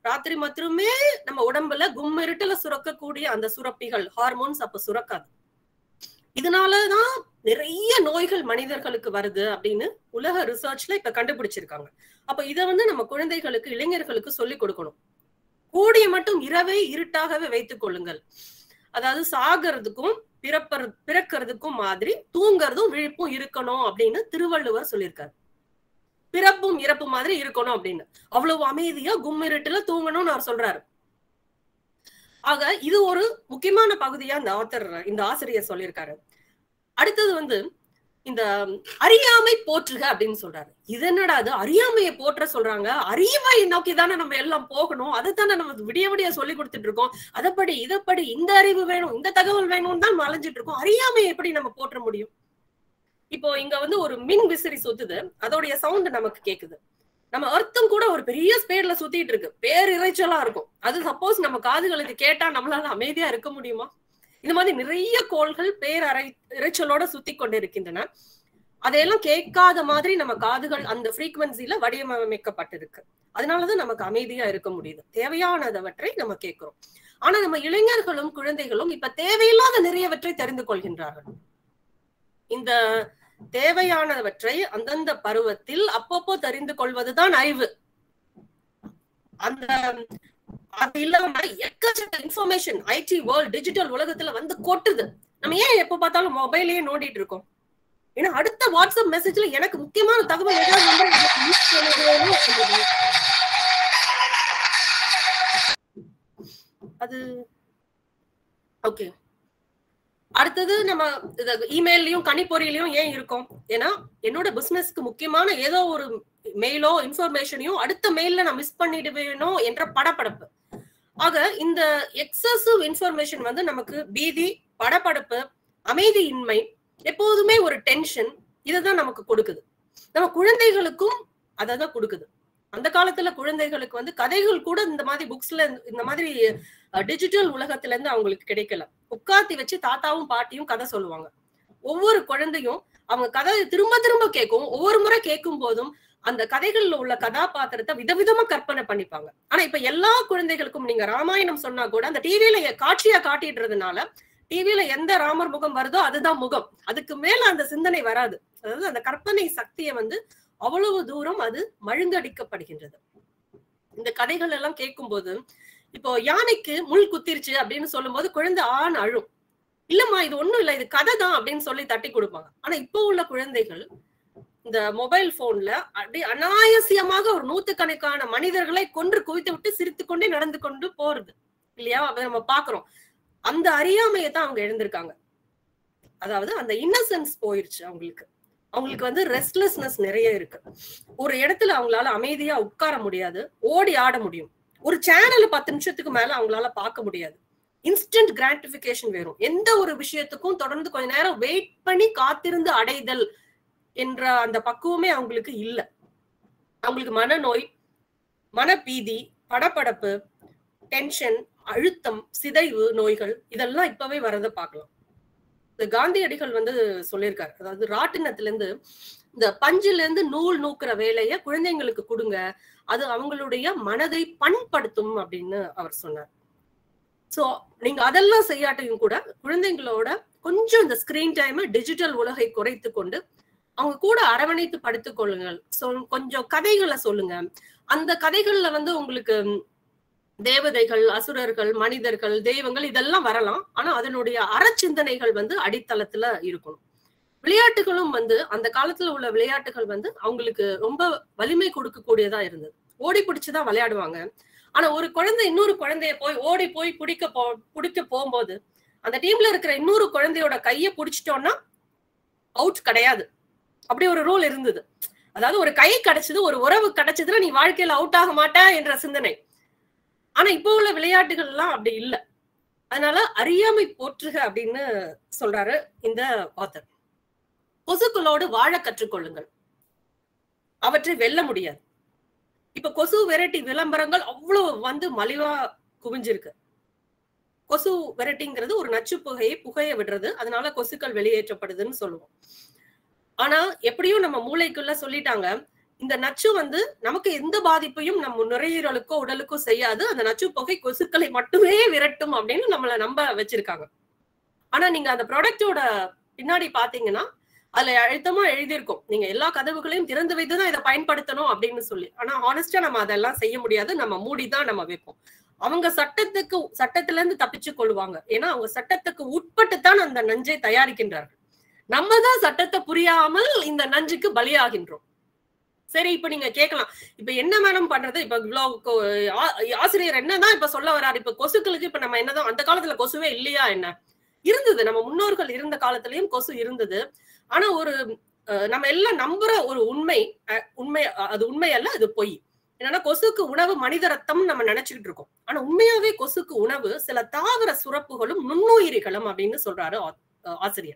ராத்திரி மட்டுமே நம்ம உடம்புல கும்மிருட்டுல சுரக்கக்கூடிய அந்த சுரப்பிகள் ஹார்மோன்ஸ் அப்ப சுரக்காது இதனாலதான் நிறைய நோய்கள் மனிதர்களுக்கு வருது அப்படின்னு உலக ரிசர்ச்ல இப்ப கண்டுபிடிச்சிருக்காங்க அப்ப இத வந்து நம்ம குழந்தைகளுக்கு இளைஞர்களுக்கு சொல்லிக் கொடுக்கணும் கூடிய மட்டும் இரவை இருட்டாகவே வைத்துக் கொள்ளுங்கள் அதாவது சாகிறதுக்கும் பிறப்பற பிறக்கிறதுக்கும் மாதிரி தூங்குறதும் விழிப்பும் இருக்கணும் அப்படின்னு திருவள்ளுவர் சொல்லியிருக்காரு பிறப்பும் இறப்பு மாதிரி இருக்கணும் அப்படின்னு அவ்வளவு அமைதியா கும்மிருட்டுல தூங்கணும்னு அவர் சொல்றாரு ஆக இது ஒரு முக்கியமான பகுதியா இந்த ஆத்தர் இந்த ஆசிரியர் சொல்லியிருக்காரு அடுத்தது வந்து இந்த அறியாமை போற்றுக அப்படின்னு சொல்றாரு இது என்னடா அது அறியாமையை போற்ற சொல்றாங்க அறிவை நோக்கி தானே நம்ம எல்லாம் போகணும் அதைத்தானே நம்ம விடிய விடிய சொல்லி கொடுத்துட்டு இருக்கோம் அதப்படி இதப்படி இந்த அறிவு வேணும் இந்த தகவல் வேணும்னு தான் மலைஞ்சிட்டு இருக்கோம் அறியாமையை எப்படி நம்ம போற்ற முடியும் இப்போ இங்க வந்து ஒரு மின் விசிறி சுத்துது அதோடைய சவுண்ட் நமக்கு கேக்குது நம்ம அர்த்தம் கூட ஒரு பெரிய ஸ்பீட்ல சுத்திட்டு இருக்கு பேர் இறைச்சலா இருக்கும் அது சப்போஸ் நம்ம காதுகளுக்கு கேட்டா நம்மளால அமைதியா இருக்க முடியுமா இந்த மாதிரி நிறைய கோள்கள் பேர் அரை இறைச்சலோட சுத்தி கொண்டு இருக்கின்றன அதையெல்லாம் கேட்காத மாதிரி நம்ம காதுகள் அந்த ஃப்ரீக்வன்சில வடிவமைக்கப்பட்டிருக்கு அதனாலதான் நமக்கு அமைதியா இருக்க முடியுது தேவையானதவற்றை நம்ம கேட்கிறோம் ஆனா நம்ம இளைஞர்களும் குழந்தைகளும் இப்ப தேவையில்லாத நிறையவற்றை தெரிந்து கொள்கின்றார்கள் இந்த தேவையானவற்றை அந்தந்த பருவத்தில் அப்பப்போ தெரிந்து கொள்வதுதான் அறிவு அந்த அது இல்லாம எக்கச்சக்க இன்ஃபர்மேஷன் ஐடி வேர்ல்ட் டிஜிட்டல் உலகத்துல வந்து கொட்டுது நம்ம ஏன் எப்ப பார்த்தாலும் மொபைலையே நோண்டிட்டு இருக்கோம் ஏன்னா அடுத்த வாட்ஸ்அப் மெசேஜ்ல எனக்கு முக்கியமான தகவல் ஏதாவது வந்தா எனக்கு miss பண்ணிடுவேன்னு சொல்லுது. அது ஓகே அடுத்தது நம்ம இமெயிலையும் கணிப்பொறியிலையும் ஏன் இருக்கோம் ஏன்னா என்னோட பிசினஸ்க்கு முக்கியமான ஏதோ ஒரு மெயிலோ இன்ஃபர்மேஷனையும் அடுத்த மெயில்ல நான் மிஸ் பண்ணிடுவேனோ என்ற படப்படப்பு ஆக இந்த எக்ஸசிவ் இன்ஃபர்மேஷன் வந்து நமக்கு பீதி படப்படப்பு அமைதியின்மை எப்போதுமே ஒரு டென்ஷன் இதுதான் நமக்கு கொடுக்குது நம்ம குழந்தைகளுக்கும் அதை தான் கொடுக்குது அந்த காலத்துல குழந்தைகளுக்கு வந்து கதைகள் கூட இந்த மாதிரி புக்ஸ்ல இந்த மாதிரி டிஜிட்டல் உலகத்துல இருந்து அவங்களுக்கு கிடைக்கல உட்காத்தி வச்சு தாத்தாவும் பாட்டியும் கதை சொல்லுவாங்க ஒவ்வொரு குழந்தையும் அவங்க கதை திரும்ப திரும்ப கேட்கும் ஒவ்வொரு முறை கேட்கும் போதும் அந்த கதைகள்ல உள்ள கதாபாத்திரத்தை விதவிதமா கற்பனை பண்ணிப்பாங்க ஆனா இப்ப எல்லா குழந்தைகளுக்கும் நீங்க ராமாயணம் சொன்னா கூட அந்த டிவியில காட்சியா காட்டிடுறதுனால டிவியில எந்த ராமர் முகம் வருதோ அதுதான் முகம் அதுக்கு மேல அந்த சிந்தனை வராது அதாவது அந்த கற்பனை சக்தியை வந்து அவ்வளவு தூரம் அது மழுங்கடிக்கப்படுகின்றது இந்த கதைகள் எல்லாம் கேட்கும்போது இப்போ யானைக்கு முள் குத்திருச்சு அப்படின்னு சொல்லும்போது குழந்தை ஆண் அழும் இல்லம்மா இது ஒண்ணும் இல்ல இது கதை தான் அப்படின்னு சொல்லி தட்டி கொடுப்பாங்க ஆனா இப்போ உள்ள குழந்தைகள் இந்த மொபைல் போன்ல அப்படியே அனாயசியமாக ஒரு நூத்துக்கணக்கான மனிதர்களை கொன்று குவித்து விட்டு சிரித்து கொண்டே நடந்து கொண்டு போறது இல்லையா அதை நம்ம பாக்குறோம் அந்த அறியாமையை தான் அவங்க எழுந்திருக்காங்க அதாவது அந்த இன்னசென்ஸ் போயிருச்சு அவங்களுக்கு அவங்களுக்கு வந்து ரெஸ்ட்லெஸ்னஸ் நிறைய இருக்கு ஒரு இடத்துல அவங்களால அமைதியா உட்கார முடியாது ஓடி ஆட முடியும் ஒரு சேனல் பத்து நிமிஷத்துக்கு மேல அவங்களால பார்க்க முடியாது இன்ஸ்டன்ட் கிராட்டிபிகேஷன் வேணும் எந்த ஒரு விஷயத்துக்கும் தொடர்ந்து கொஞ்ச நேரம் வெயிட் பண்ணி காத்திருந்து அடைதல் என்ற அந்த பக்குவமே அவங்களுக்கு இல்ல அவங்களுக்கு மனநோய் மனப்பீதி படப்படப்பு டென்ஷன் அழுத்தம் சிதைவு நோய்கள் இதெல்லாம் இப்பவே வரத பார்க்கலாம் இந்த காந்தியடிகள் வந்து சொல்லியிருக்காரு அதாவது ராட்டினத்துல இருந்து இந்த பஞ்சுல இருந்து நூல் நூக்குற வேலைய குழந்தைங்களுக்கு கொடுங்க அது அவங்களுடைய மனதை பண்படுத்தும் அப்படின்னு அவர் சொன்னார் சோ நீங்க அதெல்லாம் செய்யாட்டையும் கூட குழந்தைங்களோட கொஞ்சம் இந்த ஸ்கிரீன் டைம் டிஜிட்டல் உலகை குறைத்து கொண்டு அவங்க கூட அரவணைத்து படுத்துக் கொள்ளுங்கள் சொல் கொஞ்சம் கதைகளை சொல்லுங்க அந்த கதைகள்ல வந்து உங்களுக்கு தேவதைகள் அசுரர்கள் மனிதர்கள் தெய்வங்கள் இதெல்லாம் வரலாம் ஆனா அதனுடைய அறச்சிந்தனைகள் வந்து அடித்தளத்துல இருக்கணும் விளையாட்டுகளும் வந்து அந்த காலத்துல உள்ள விளையாட்டுகள் வந்து அவங்களுக்கு ரொம்ப வலிமை கொடுக்கக்கூடியதா இருந்தது ஓடி பிடிச்சுதான் விளையாடுவாங்க ஆனா ஒரு குழந்தை இன்னொரு குழந்தைய போய் ஓடி போய் பிடிக்க போ பிடிக்க போகும்போது அந்த டீம்ல இருக்கிற இன்னொரு குழந்தையோட கைய பிடிச்சிட்டோம்னா அவுட் கிடையாது அப்படி ஒரு ரூல் இருந்தது அதாவது ஒரு கை கிடைச்சது ஒரு உறவு கிடைச்சதுல நீ வாழ்க்கையில அவுட் ஆக மாட்ட என்ற சிந்தனை ஆனா இப்போ உள்ள விளையாட்டுகள் எல்லாம் அப்படி இல்லை அதனால அறியாமை போற்றுக அப்படின்னு சொல்றாரு இந்த ஆத்தர் கொசுக்களோடு வாழ கற்றுக்கொள்ளுங்கள் அவற்றை வெல்ல முடியாது இப்ப கொசு வெரைட்டி விளம்பரங்கள் அவ்வளவு வந்து மலிவா குவிஞ்சிருக்கு கொசு வெரைட்டிங்கிறது ஒரு நச்சு புகையை புகைய விடுறது அதனால கொசுக்கள் வெளியேற்றப்படுதுன்னு சொல்லுவோம் ஆனா எப்படியும் நம்ம மூளைக்குள்ள சொல்லிட்டாங்க இந்த நச்சு வந்து நமக்கு எந்த பாதிப்பையும் நம்ம நுரையீரலுக்கோ உடலுக்கோ செய்யாது அந்த நச்சு புகை கொசுக்களை மட்டுமே விரட்டும் அப்படின்னு நம்மள நம்ப வச்சிருக்காங்க ஆனா நீங்க அந்த ப்ராடக்டோட பின்னாடி பாத்தீங்கன்னா அதுல அழுத்தமா எழுதியிருக்கும் நீங்க எல்லா கதவுகளையும் திறந்து வைத்துதான் இதை பயன்படுத்தணும் அப்படின்னு சொல்லி ஆனா ஹானஸ்டா நம்ம அதெல்லாம் செய்ய முடியாது நம்ம மூடிதான் நம்ம வைப்போம் அவங்க சட்டத்துக்கு சட்டத்துல இருந்து தப்பிச்சு கொள்வாங்க ஏன்னா அவங்க சட்டத்துக்கு உட்பட்டுத்தான் அந்த நஞ்சை தயாரிக்கின்றார்கள் நம்ம தான் சட்டத்தை புரியாமல் இந்த நஞ்சுக்கு பலியாகின்றோம் சரி இப்ப நீங்க கேட்கலாம் இப்ப என்ன மேடம் பண்றது இப்ப இவ்வளவு கொ- ஆ- ஆசிரியர் என்னதான் இப்ப சொல்ல வர்றாரு இப்ப கொசுக்களுக்கு இப்ப நம்ம என்னதான் அந்த காலத்துல கொசுவே இல்லையா என்ன இருந்தது நம்ம முன்னோர்கள் இருந்த காலத்திலயும் கொசு இருந்தது ஆனா ஒரு அஹ், நம்ம எல்லாம் நம்புற ஒரு உண்மை அஹ், உண்மை அஹ், அது உண்மை அல்ல அது பொய் என்னன்னா கொசுக்கு உணவு மனித ரத்தம் நம்ம நினைச்சுக்கிட்டு இருக்கோம் ஆனா உண்மையாவே கொசுக்கு உணவு சில தாவர சுரப்புகளும் நுண்ணுயிரிகளும் அப்படின்னு சொல்றாரு ஆ- அஹ், ஆசிரியர்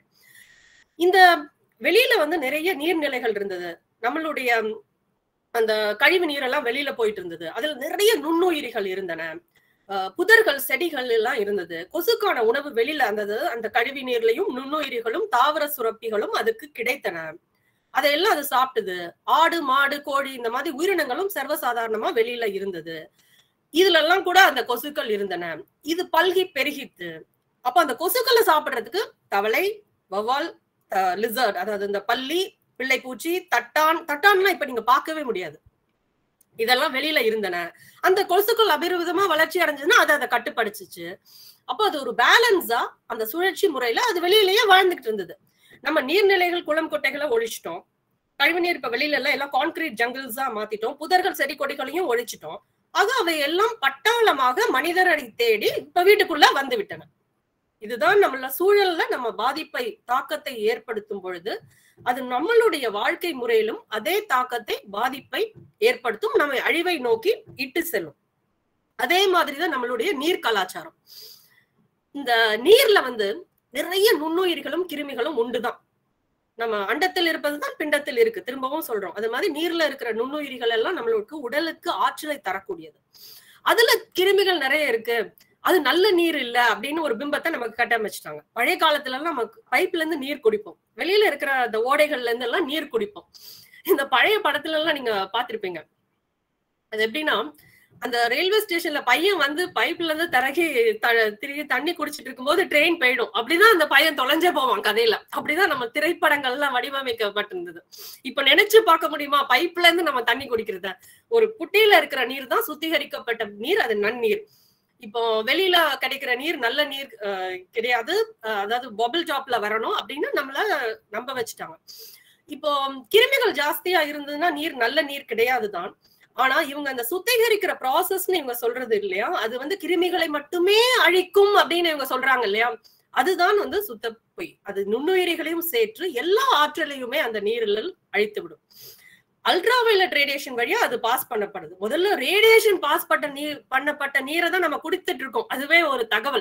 இந்த வெளியில வந்து நிறைய நீர்நிலைகள் இருந்தது நம்மளுடைய ம், அந்த கழிவு நீரெல்லாம் வெளியில போயிட்டு இருந்தது அதுல நிறைய நுண்ணுயிரிகள் இருந்தன அஹ், புதர்கள் செடிகள் எல்லாம் இருந்தது கொசுக்கான உணவு வெளியில இருந்தது அந்த கழிவு நீர்லயும் நுண்ணுயிரிகளும் தாவர சுரப்பிகளும் அதுக்கு கிடைத்தன அதையெல்லாம் அது சாப்பிட்டது ஆடு மாடு கோழி இந்த மாதிரி உயிரினங்களும் சர்வசாதாரணமா வெளியில இருந்தது இதுல எல்லாம் கூட அந்த கொசுக்கள் இருந்தன இது பல்கி பெருகித்து அப்ப அந்த கொசுக்களை சாப்பிடுறதுக்கு தவளை வவ்வால் லிசர்ட் அதாவது இந்த பல்லி பிள்ளைப்பூச்சி தட்டான் தட்டான்லாம் இப்ப நீங்க பார்க்கவே முடியாது இதெல்லாம் வெளியில இருந்தன அந்த கொசுக்கள் அபிரவிதமா வளர்ச்சி அடைஞ்சதுன்னா அது அதை கட்டுப்படுத்துச்சு அப்போ அது ஒரு பேலன்ஸா அந்த சுழற்சி முறையில அது வெளியிலேயே வாழ்ந்துகிட்டு இருந்தது நம்ம நீர்நிலைகள் குளம் குட்டைகளை ஒழிச்சிட்டோம் கழிவுநீர் இப்ப வெளியில எல்லாம் எல்லாம் கான்கிரீட் ஜங்கிள்ஸா மாத்திட்டோம் புதர்கள் செடி கொடிகளையும் ஒழிச்சிட்டோம் ஆக அவை எல்லாம் பட்டாளமாக மனிதரை தேடி இப்ப வீட்டுக்குள்ள வந்து விட்டன இதுதான் நம்மள சூழல்ல நம்ம பாதிப்பை தாக்கத்தை ஏற்படுத்தும் பொழுது அது நம்மளுடைய வாழ்க்கை முறையிலும் அதே தாக்கத்தை பாதிப்பை ஏற்படுத்தும் நம்மை அழிவை நோக்கி இட்டு செல்லும் அதே மாதிரிதான் நம்மளுடைய நீர் கலாச்சாரம் இந்த நீர்ல வந்து நிறைய நுண்ணுயிர்களும் கிருமிகளும் உண்டுதான் நம்ம அண்டத்தில் இருப்பதுதான் பிண்டத்தில் இருக்கு திரும்பவும் சொல்றோம் அது மாதிரி நீர்ல இருக்கிற நுண்ணுயிரிகள் எல்லாம் நம்மளுக்கு உடலுக்கு ஆற்றலை தரக்கூடியது அதுல கிருமிகள் நிறைய இருக்கு அது நல்ல நீர் இல்ல அப்படின்னு ஒரு பிம்பத்தை நமக்கு கட்டமைச்சிட்டாங்க பழைய காலத்துல எல்லாம் நமக்கு பைப்ல இருந்து நீர் குடிப்போம் வெளியில இருக்கிற அந்த ஓடைகள்ல இருந்து எல்லாம் நீர் குடிப்போம் இந்த பழைய படத்துல எல்லாம் நீங்க பாத்திருப்பீங்க அது எப்படின்னா அந்த ரயில்வே ஸ்டேஷன்ல பையன் வந்து பைப்ல இருந்து திறகி த- திருகி தண்ணி குடிச்சிட்டு இருக்கும்போது ட்ரெயின் போயிடும் அப்படிதான் அந்த பையன் தொலைஞ்சே போவான் கதையில அப்படிதான் நம்ம திரைப்படங்கள்லாம் வடிவமைக்கப்பட்டிருந்தது இப்ப நினைச்சு பார்க்க முடியுமா பைப்ல இருந்து நம்ம தண்ணி குடிக்கிறத ஒரு குட்டையில இருக்கிற நீர் தான் சுத்திகரிக்கப்பட்ட நீர் அது நன்னீர் இப்போ வெளியில கிடைக்கிற நீர் நல்ல நீர் அஹ், கிடையாது அஹ், அதாவது பபிள் டாப்ல வரணும் அப்படின்னு நம்மள நம்ப வச்சுட்டாங்க இப்போ கிருமிகள் ஜாஸ்தியா இருந்ததுன்னா நீர் நல்ல நீர் கிடையாதுதான் ஆனா இவங்க அந்த சுத்திகரிக்கிற ப்ராசஸ்னு இவங்க சொல்றது இல்லையா அது வந்து கிருமிகளை மட்டுமே அழிக்கும் அப்படின்னு இவங்க சொல்றாங்க இல்லையா அதுதான் வந்து சுத்த பொய் அது நுண்ணுயிரிகளையும் சேர்த்து எல்லா ஆற்றலையுமே அந்த நீரில் அழித்து விடும் அல்ட்ரா வயலட் ரேடியேஷன் வழியா அது பாஸ் பண்ணப்படுது முதல்ல ரேடியேஷன் பாஸ் பண்ண நீர் பண்ணப்பட்ட நீரை தான் நம்ம குடித்துட்டு இருக்கோம் அதுவே ஒரு தகவல்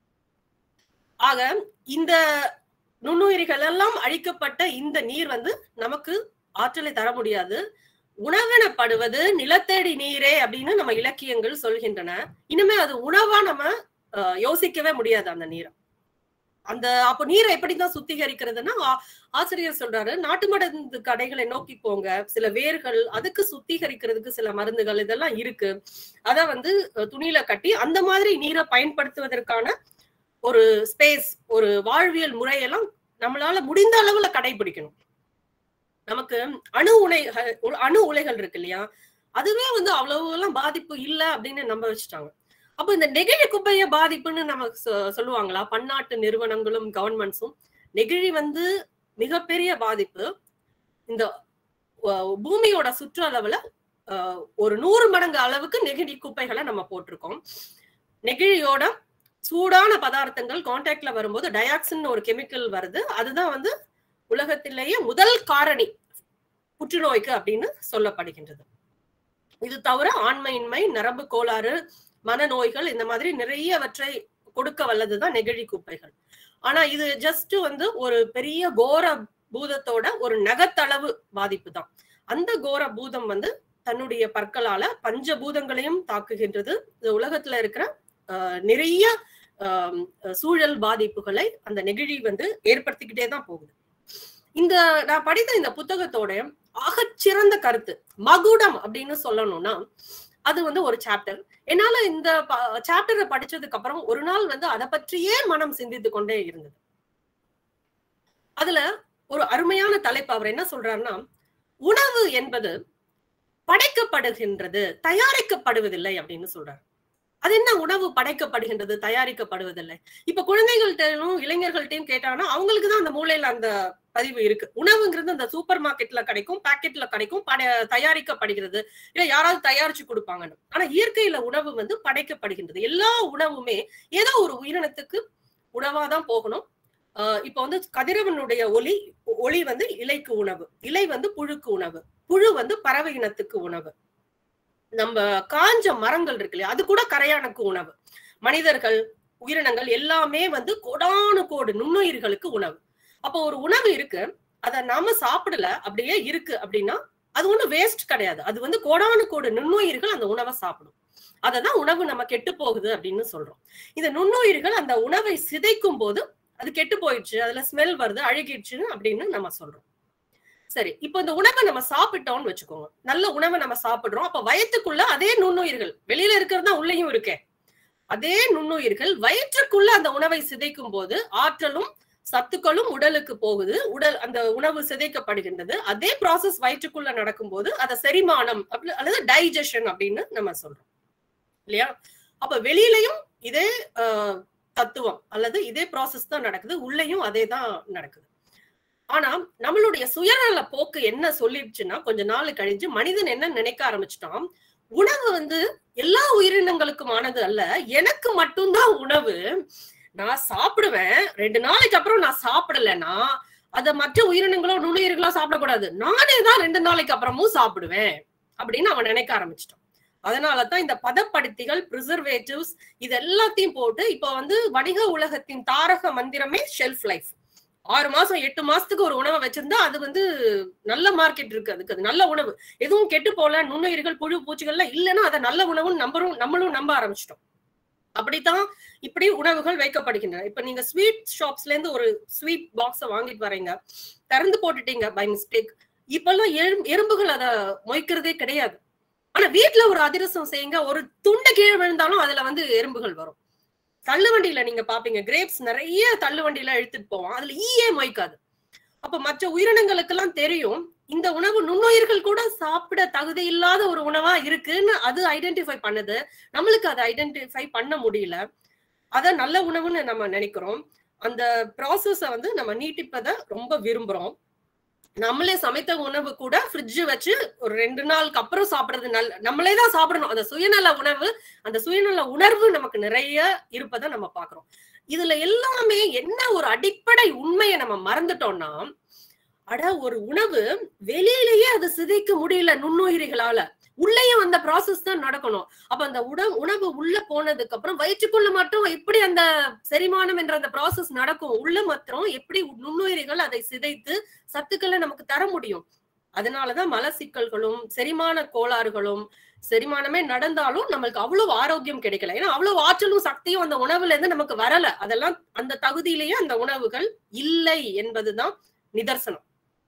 ஆக இந்த நுண்ணுயிரிகள் எல்லாம் அழிக்கப்பட்ட இந்த நீர் வந்து நமக்கு ஆற்றலை தர முடியாது உணவெனப்படுவது நிலத்தடி நீரே அப்படின்னு நம்ம இலக்கியங்கள் சொல்கின்றன இனிமே அது உணவா நம்ம அஹ், யோசிக்கவே முடியாது அந்த நீரை அந்த அப்ப நீரை எப்படிதான் சுத்திகரிக்கிறதுன்னா ஆ- ஆசிரியர் சொல்றாரு நாட்டு மருந்து கடைகளை நோக்கி போங்க சில வேர்கள் அதுக்கு சுத்திகரிக்கிறதுக்கு சில மருந்துகள் இதெல்லாம் இருக்கு அத வந்து அஹ், துணியில கட்டி அந்த மாதிரி நீரை பயன்படுத்துவதற்கான ஒரு ஸ்பேஸ் ஒரு வாழ்வியல் முறையெல்லாம் நம்மளால முடிந்த அளவுல கடைபிடிக்கணும் நமக்கு அணு உலை அணு உலைகள் இருக்கு இல்லையா அதுவே வந்து அவ்வளவு எல்லாம் பாதிப்பு இல்ல அப்படின்னு நம்ப வச்சுட்டாங்க அப்ப இந்த நெகிழி குப்பைய பாதிப்புன்னு நம்ம சொ- சொல்லுவாங்களா பன்னாட்டு நிறுவனங்களும் கவர்மெண்ட்ஸும் நெகிழி வந்து மிகப்பெரிய பாதிப்பு இந்த அஹ், பூமியோட சுற்றளவுல அஹ், ஒரு நூறு மடங்கு அளவுக்கு நெகிழி குப்பைகளை நம்ம போட்டிருக்கோம் நெகிழியோட சூடான பதார்த்தங்கள் கான்டாக்ட்ல வரும்போது டயாக்சின் ஒரு கெமிக்கல் வருது அதுதான் வந்து உலகத்திலேயே முதல் காரணி புற்றுநோய்க்கு அப்படின்னு சொல்லப்படுகின்றது இது தவிர ஆண்மையின்மை நரம்பு கோளாறு மனநோய்கள் இந்த மாதிரி நிறையவற்றை கொடுக்க வல்லதுதான் நெகிழி குப்பைகள் ஆனா இது ஜஸ்ட் வந்து ஒரு பெரிய கோர பூதத்தோட ஒரு நகத்தளவு பாதிப்பு தான் அந்த கோர பூதம் வந்து தன்னுடைய பற்களால பஞ்ச பூதங்களையும் தாக்குகின்றது இது உலகத்துல இருக்கிற ஆஹ், நிறைய ஆஹ், சூழல் பாதிப்புகளை அந்த நெகிழி வந்து ஏற்படுத்திக்கிட்டே தான் போகுது இந்த நான் படித்த இந்த புத்தகத்தோட ஆகச்சிறந்த கருத்து மகுடம் அப்படின்னு சொல்லணும்னா அது வந்து ஒரு சாப்டர் என்னால இந்த சாப்டரை படிச்சதுக்கு அப்புறம் ஒரு நாள் வந்து அதை பற்றியே மனம் சிந்தித்து கொண்டே இருந்தது அதுல ஒரு அருமையான தலைப்பு அவர் என்ன சொல்றாருன்னா உணவு என்பது படைக்கப்படுகின்றது தயாரிக்கப்படுவதில்லை அப்படின்னு சொல்றாரு அது என்ன உணவு படைக்கப்படுகின்றது தயாரிக்கப்படுவதில்லை இப்ப குழந்தைகள்கிட்டையும் இளைஞர்கள்ட்டையும் கேட்டாங்கன்னா அவங்களுக்கு தான் அந்த மூலையில அந்த பதிவு இருக்கு உணவுங்கிறது அந்த சூப்பர் மார்க்கெட்ல கிடைக்கும் பாக்கெட்ல கிடைக்கும் பட தயாரிக்கப்படுகிறது இல்ல யாராவது தயாரிச்சு கொடுப்பாங்கன்னு ஆனா இயற்கையில உணவு வந்து படைக்கப்படுகின்றது எல்லா உணவுமே ஏதோ ஒரு உயிரினத்துக்கு உணவாதான் போகணும் ஆஹ் இப்ப வந்து கதிரவனுடைய ஒளி ஒளி வந்து இலைக்கு உணவு இலை வந்து புழுக்கு உணவு புழு வந்து பறவை இனத்துக்கு உணவு நம்ம காஞ்ச மரங்கள் இருக்கு இல்லையா அது கூட கரையானுக்கு உணவு மனிதர்கள் உயிரினங்கள் எல்லாமே வந்து கோடானு கோடு நுண்ணுயிர்களுக்கு உணவு அப்போ ஒரு உணவு இருக்கு அத நாம சாப்பிடல அப்படியே இருக்கு அப்படின்னா அது ஒண்ணும் வேஸ்ட் கிடையாது அது வந்து கோடானு கோடு நுண்ணுயிர்கள் அந்த உணவை சாப்பிடும் அததான் உணவு நம்ம கெட்டு போகுது அப்படின்னு சொல்றோம் இந்த நுண்ணுயிர்கள் அந்த உணவை சிதைக்கும் போது அது கெட்டு போயிடுச்சு அதுல ஸ்மெல் வருது அழுகிடுச்சுன்னு அப்படின்னு நம்ம சொல்றோம் சரி இப்போ இந்த உணவை நம்ம சாப்பிட்டோம்னு வச்சுக்கோங்க நல்ல உணவை நம்ம சாப்பிடுறோம் அப்ப வயிற்றுக்குள்ள அதே நுண்ணுயிர்கள் வெளியில இருக்கிறது தான் உள்ளேயும் இருக்கே அதே நுண்ணுயிர்கள் வயிற்றுக்குள்ள அந்த உணவை சிதைக்கும் போது ஆற்றலும் சத்துக்களும் உடலுக்கு போகுது உடல் அந்த உணவு சிதைக்கப்படுகின்றது அதே ப்ராசஸ் வயிற்றுக்குள்ள நடக்கும்போது அதை செரிமானம் அப்படி அல்லது டைஜஷன் அப்படின்னு நம்ம சொல்றோம் இல்லையா அப்ப வெளியிலையும் இதே தத்துவம் அல்லது இதே ப்ராசஸ் தான் நடக்குது உள்ளேயும் அதே தான் நடக்குது ஆனா நம்மளுடைய சுயநல போக்கு என்ன சொல்லிடுச்சுன்னா கொஞ்ச நாள் கழிஞ்சு மனிதன் என்ன நினைக்க ஆரம்பிச்சிட்டான் உணவு வந்து எல்லா உயிரினங்களுக்குமானது அல்ல எனக்கு மட்டும்தான் உணவு நான் சாப்பிடுவேன் ரெண்டு நாளைக்கு அப்புறம் நான் சாப்பிடலைன்னா அத மற்ற உயிரினங்களோ நுண்ணுயிர்களோ சாப்பிடக்கூடாது நானே தான் ரெண்டு நாளைக்கு அப்புறமும் சாப்பிடுவேன் அப்படின்னு அவன் நினைக்க ஆரம்பிச்சிட்டான் அதனாலதான் இந்த பதப்படுத்திகள் ப்ரிசர்வேட்டிவ்ஸ் இது எல்லாத்தையும் போட்டு இப்ப வந்து வணிக உலகத்தின் தாரக மந்திரமே ஷெல்ஃப் லைஃப் ஆறு மாசம் எட்டு மாசத்துக்கு ஒரு உணவை வச்சிருந்தா அது வந்து நல்ல மார்க்கெட் இருக்கு அதுக்கு அது நல்ல உணவு எதுவும் கெட்டு போல நுண்ணுயிர்கள் புழு பூச்சிகள்லாம் இல்லைன்னா அதை நல்ல உணவுன்னு நம்பரும் நம்மளும் நம்ப ஆரம்பிச்சிட்டோம் அப்படித்தான் இப்படி உணவுகள் வைக்கப்படுகின்றன இப்ப நீங்க ஸ்வீட் ஷாப்ஸ்ல இருந்து ஒரு ஸ்வீட் பாக்ஸ வாங்கிட்டு வரீங்க திறந்து போட்டுட்டீங்க பை மிஸ்டேக் இப்பெல்லாம் எறும்புகள் அதை மொய்க்கிறதே கிடையாது ஆனா வீட்டுல ஒரு அதிரசம் செய்யுங்க ஒரு துண்டு கீழே விழுந்தாலும் அதுல வந்து எறும்புகள் வரும் தள்ளு வண்டியில நீங்க பாப்பீங்க கிரேப்ஸ் நிறைய தள்ளு வண்டியில இழுத்துட்டு போவோம் அதுல ஈயே மொய்க்காது அப்ப மற்ற உயிரினங்களுக்கு எல்லாம் தெரியும் இந்த உணவு நுண்ணுயிர்கள் கூட சாப்பிட தகுதி இல்லாத ஒரு உணவா இருக்குன்னு அது ஐடென்டிஃபை பண்ணுது நம்மளுக்கு அதை ஐடென்டிஃபை பண்ண முடியல அத நல்ல உணவுன்னு நம்ம நினைக்கிறோம் அந்த ப்ராசஸ வந்து நம்ம நீட்டிப்பதை ரொம்ப விரும்புறோம் நம்மளே சமைத்த உணவு கூட ஃப்ரிட்ஜ் வச்சு ஒரு ரெண்டு நாளுக்கு அப்புறம் சாப்பிடுறது நல்ல நம்மளே தான் சாப்பிடணும் அந்த சுயநல உணவு அந்த சுயநல உணர்வு நமக்கு நிறைய இருப்பதை நம்ம பாக்குறோம் இதுல எல்லாமே என்ன ஒரு அடிப்படை உண்மையை நம்ம மறந்துட்டோம்னா அட ஒரு உணவு வெளியிலேயே அது சிதைக்க முடியல நுண்ணுயிரிகளால உள்ளேயும் அந்த ப்ராசஸ் தான் நடக்கணும் அப்ப அந்த உட உணவு உள்ள போனதுக்கு அப்புறம் வயிற்றுக்குள்ள மட்டும் எப்படி அந்த செரிமானம் என்ற அந்த ப்ராசஸ் நடக்கும் உள்ள மாத்திரம் எப்படி நுண்ணுயிரிகள் அதை சிதைத்து சத்துக்களை நமக்கு தர முடியும் அதனாலதான் மல சிக்கல்களும் செரிமான கோளாறுகளும் செரிமானமே நடந்தாலும் நம்மளுக்கு அவ்வளவு ஆரோக்கியம் கிடைக்கல ஏன்னா அவ்வளவு ஆற்றலும் சக்தியும் அந்த உணவுல இருந்து நமக்கு வரல அதெல்லாம் அந்த தகுதியிலேயே அந்த உணவுகள் இல்லை என்பதுதான் நிதர்சனம்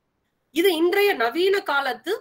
இது இன்றைய நவீன காலத்து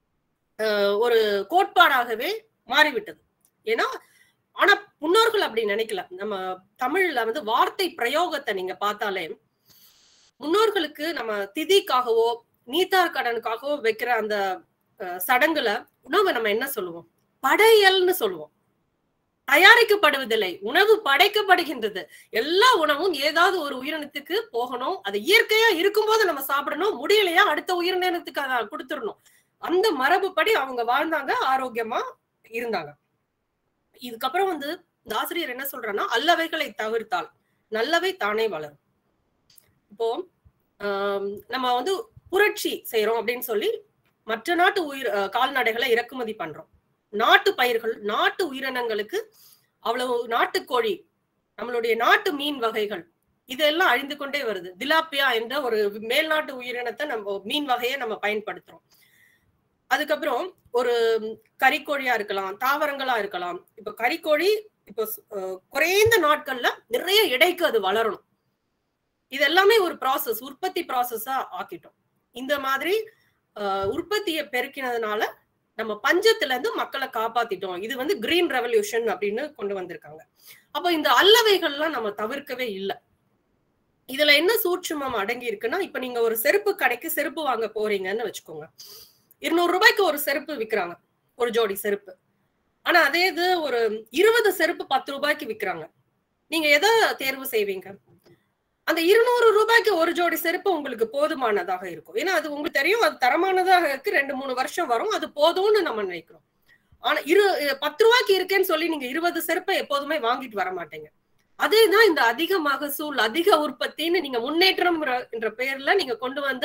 ஒரு கோட்பாடாகவே மாறிவிட்டது ஏன்னா ஆனா முன்னோர்கள் அப்படி நினைக்கல நம்ம தமிழ்ல வந்து வார்த்தை பிரயோகத்தை நீங்க பார்த்தாலே முன்னோர்களுக்கு நம்ம திதிக்காகவோ நீத்தார் கடனுக்காகவோ வைக்கிற அந்த சடங்குல உணவை நம்ம என்ன சொல்லுவோம் படையல்னு சொல்லுவோம் தயாரிக்கப்படுவதில்லை உணவு படைக்கப்படுகின்றது எல்லா உணவும் ஏதாவது ஒரு உயிரினத்துக்கு போகணும் அது இயற்கையா இருக்கும்போது நம்ம சாப்பிடணும் முடியலையா அடுத்த உயிரினத்துக்கு அதை கொடுத்துடணும் அந்த மரபுப்படி அவங்க வாழ்ந்தாங்க ஆரோக்கியமா இருந்தாங்க இதுக்கப்புறம் வந்து இந்த ஆசிரியர் என்ன சொல்றன்னா அல்லவைகளை தவிர்த்தால் நல்லவை தானே வளரும் இப்போ நம்ம வந்து புரட்சி செய்யறோம் அப்படின்னு சொல்லி மற்ற நாட்டு உயிர் கால்நடைகளை இறக்குமதி பண்றோம் நாட்டு பயிர்கள் நாட்டு உயிரினங்களுக்கு அவ்வளவு நாட்டுக்கோழி நம்மளுடைய நாட்டு மீன் வகைகள் இதெல்லாம் அழிந்து கொண்டே வருது திலாப்பியா என்ற ஒரு மேல்நாட்டு உயிரினத்தை நம்ம மீன் வகையை நம்ம பயன்படுத்துறோம் அதுக்கப்புறம் ஒரு கறிக்கோழியா இருக்கலாம் தாவரங்களா இருக்கலாம் இப்ப கறிக்கோழி இப்போ குறைந்த நாட்கள்ல நிறைய எடைக்கு அது வளரணும் இது எல்லாமே ஒரு ப்ராசஸ் உற்பத்தி ப்ராசஸா ஆக்கிட்டோம் இந்த மாதிரி ஆஹ் உற்பத்தியை பெருக்கினதுனால நம்ம பஞ்சத்துல இருந்து மக்களை காப்பாத்திட்டோம் இது வந்து கிரீன் ரெவல்யூஷன் அப்படின்னு கொண்டு வந்திருக்காங்க அப்ப இந்த அல்லவைகள்லாம் நம்ம தவிர்க்கவே இல்லை இதுல என்ன சூட்சுமம் அடங்கி இருக்குன்னா இப்ப நீங்க ஒரு செருப்பு கடைக்கு செருப்பு வாங்க போறீங்கன்னு வச்சுக்கோங்க இருநூறு ரூபாய்க்கு ஒரு செருப்பு விக்கிறாங்க ஒரு ஜோடி செருப்பு ஆனா அதே இது ஒரு இருபது செருப்பு பத்து ரூபாய்க்கு விக்கிறாங்க நீங்க எதை தேர்வு செய்வீங்க அந்த இருநூறு ரூபாய்க்கு ஒரு ஜோடி செருப்பு உங்களுக்கு போதுமானதாக இருக்கும் ஏன்னா அது உங்களுக்கு தெரியும் அது தரமானதாக இருக்கு ரெண்டு மூணு வருஷம் வரும் அது போதும்னு நம்ம நினைக்கிறோம் ஆனா இரு பத்து ரூபாய்க்கு இருக்கேன்னு சொல்லி நீங்க இருபது செருப்பை எப்போதுமே வாங்கிட்டு வர மாட்டீங்க அதேதான் இந்த அதிக மகசூல் அதிக உற்பத்தின்னு நீங்க முன்னேற்றம் என்ற பெயர்ல நீங்க கொண்டு வந்த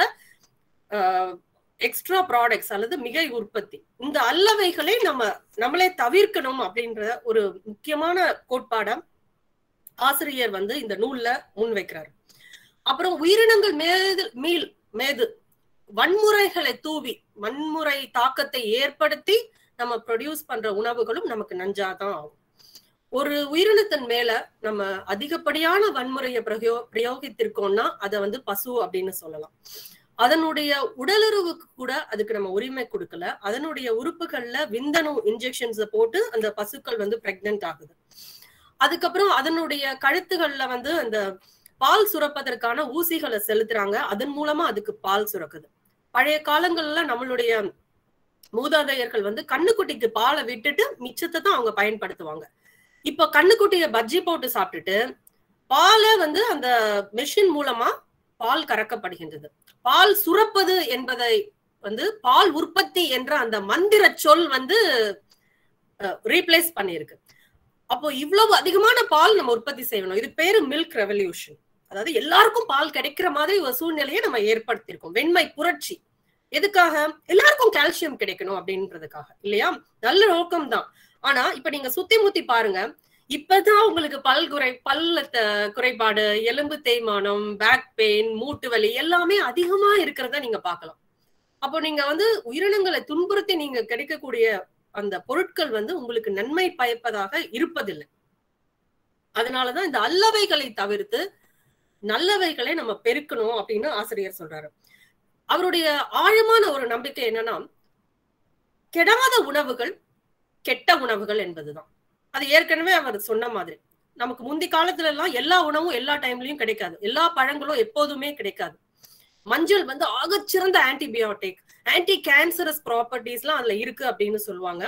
எக்ஸ்ட்ரா ப்ராடக்ட்ஸ் அல்லது மிகை உற்பத்தி இந்த அல்லவைகளை நம்ம நம்மளே தவிர்க்கணும் அப்படின்ற ஒரு முக்கியமான கோட்பாட ஆசிரியர் வந்து இந்த நூல்ல முன்வைக்கிறார் அப்புறம் உயிரினங்கள் மேது மீள் மேது வன்முறைகளை தூவி வன்முறை தாக்கத்தை ஏற்படுத்தி நம்ம ப்ரொடியூஸ் பண்ற உணவுகளும் நமக்கு நஞ்சாதான் ஆகும் ஒரு உயிரினத்தின் மேல நம்ம அதிகப்படியான வன்முறையை பிரயோ பிரயோகித்திருக்கோம்னா அதை வந்து பசு அப்படின்னு சொல்லலாம் அதனுடைய உடலுறவுக்கு கூட அதுக்கு நம்ம உரிமை கொடுக்கல அதனுடைய உறுப்புகள்ல விந்தணு இன்ஜெக்ஷன்ஸ போட்டு அந்த பசுக்கள் வந்து பிரெக்னென்ட் ஆகுது அதுக்கப்புறம் அதனுடைய கழுத்துகள்ல வந்து அந்த பால் சுரப்பதற்கான ஊசிகளை செலுத்துறாங்க அதன் மூலமா அதுக்கு பால் சுரக்குது பழைய காலங்கள்ல நம்மளுடைய மூதாதையர்கள் வந்து கண்ணுக்குட்டிக்கு பாலை விட்டுட்டு மிச்சத்தை தான் அவங்க பயன்படுத்துவாங்க இப்ப கண்ணுக்குட்டிய பஜ்ஜி போட்டு சாப்பிட்டுட்டு பாலை வந்து அந்த மெஷின் மூலமா பால் கறக்கப்படுகின்றது பால் சுரப்பது என்பதை வந்து பால் உற்பத்தி என்ற அந்த மந்திர சொல் வந்து ரீப்ளேஸ் பண்ணியிருக்கு அப்போ இவ்வளவு அதிகமான பால் நம்ம உற்பத்தி செய்யணும் இது பேரு மில்க் ரெவல்யூஷன் அதாவது எல்லாருக்கும் பால் கிடைக்கிற மாதிரி ஒரு சூழ்நிலையை நம்ம ஏற்படுத்தியிருக்கோம் வெண்மை புரட்சி எதுக்காக எல்லாருக்கும் கால்சியம் கிடைக்கணும் அப்படின்றதுக்காக இல்லையா நல்ல நோக்கம் தான் ஆனா இப்ப நீங்க சுத்தி முத்தி பாருங்க இப்பதான் உங்களுக்கு பல் குறை பல்ல குறைபாடு எலும்பு தேய்மானம் பேக் பெயின் மூட்டு வலி எல்லாமே அதிகமா இருக்கிறத நீங்க பார்க்கலாம் அப்போ நீங்க வந்து உயிரினங்களை துன்புறுத்தி நீங்க கிடைக்கக்கூடிய அந்த பொருட்கள் வந்து உங்களுக்கு நன்மை பயப்பதாக இருப்பதில்லை அதனாலதான் இந்த அல்லவைகளை தவிர்த்து நல்லவைகளை நம்ம பெருக்கணும் அப்படின்னு ஆசிரியர் சொல்றாரு அவருடைய ஆழமான ஒரு நம்பிக்கை என்னன்னா கெடாத உணவுகள் கெட்ட உணவுகள் என்பதுதான் அது ஏற்கனவே அவர் சொன்ன மாதிரி நமக்கு முந்தி காலத்துல எல்லாம் எல்லா உணவும் எல்லா டைம்லயும் கிடைக்காது எல்லா பழங்களும் எப்போதுமே கிடைக்காது மஞ்சள் வந்து ஆகச்சிறந்த ஆன்டிபயோட்டிக் ஆன்டி கேன்சரஸ் ப்ராப்பர்ட்டிஸ் எல்லாம் அதுல இருக்கு அப்படின்னு சொல்லுவாங்க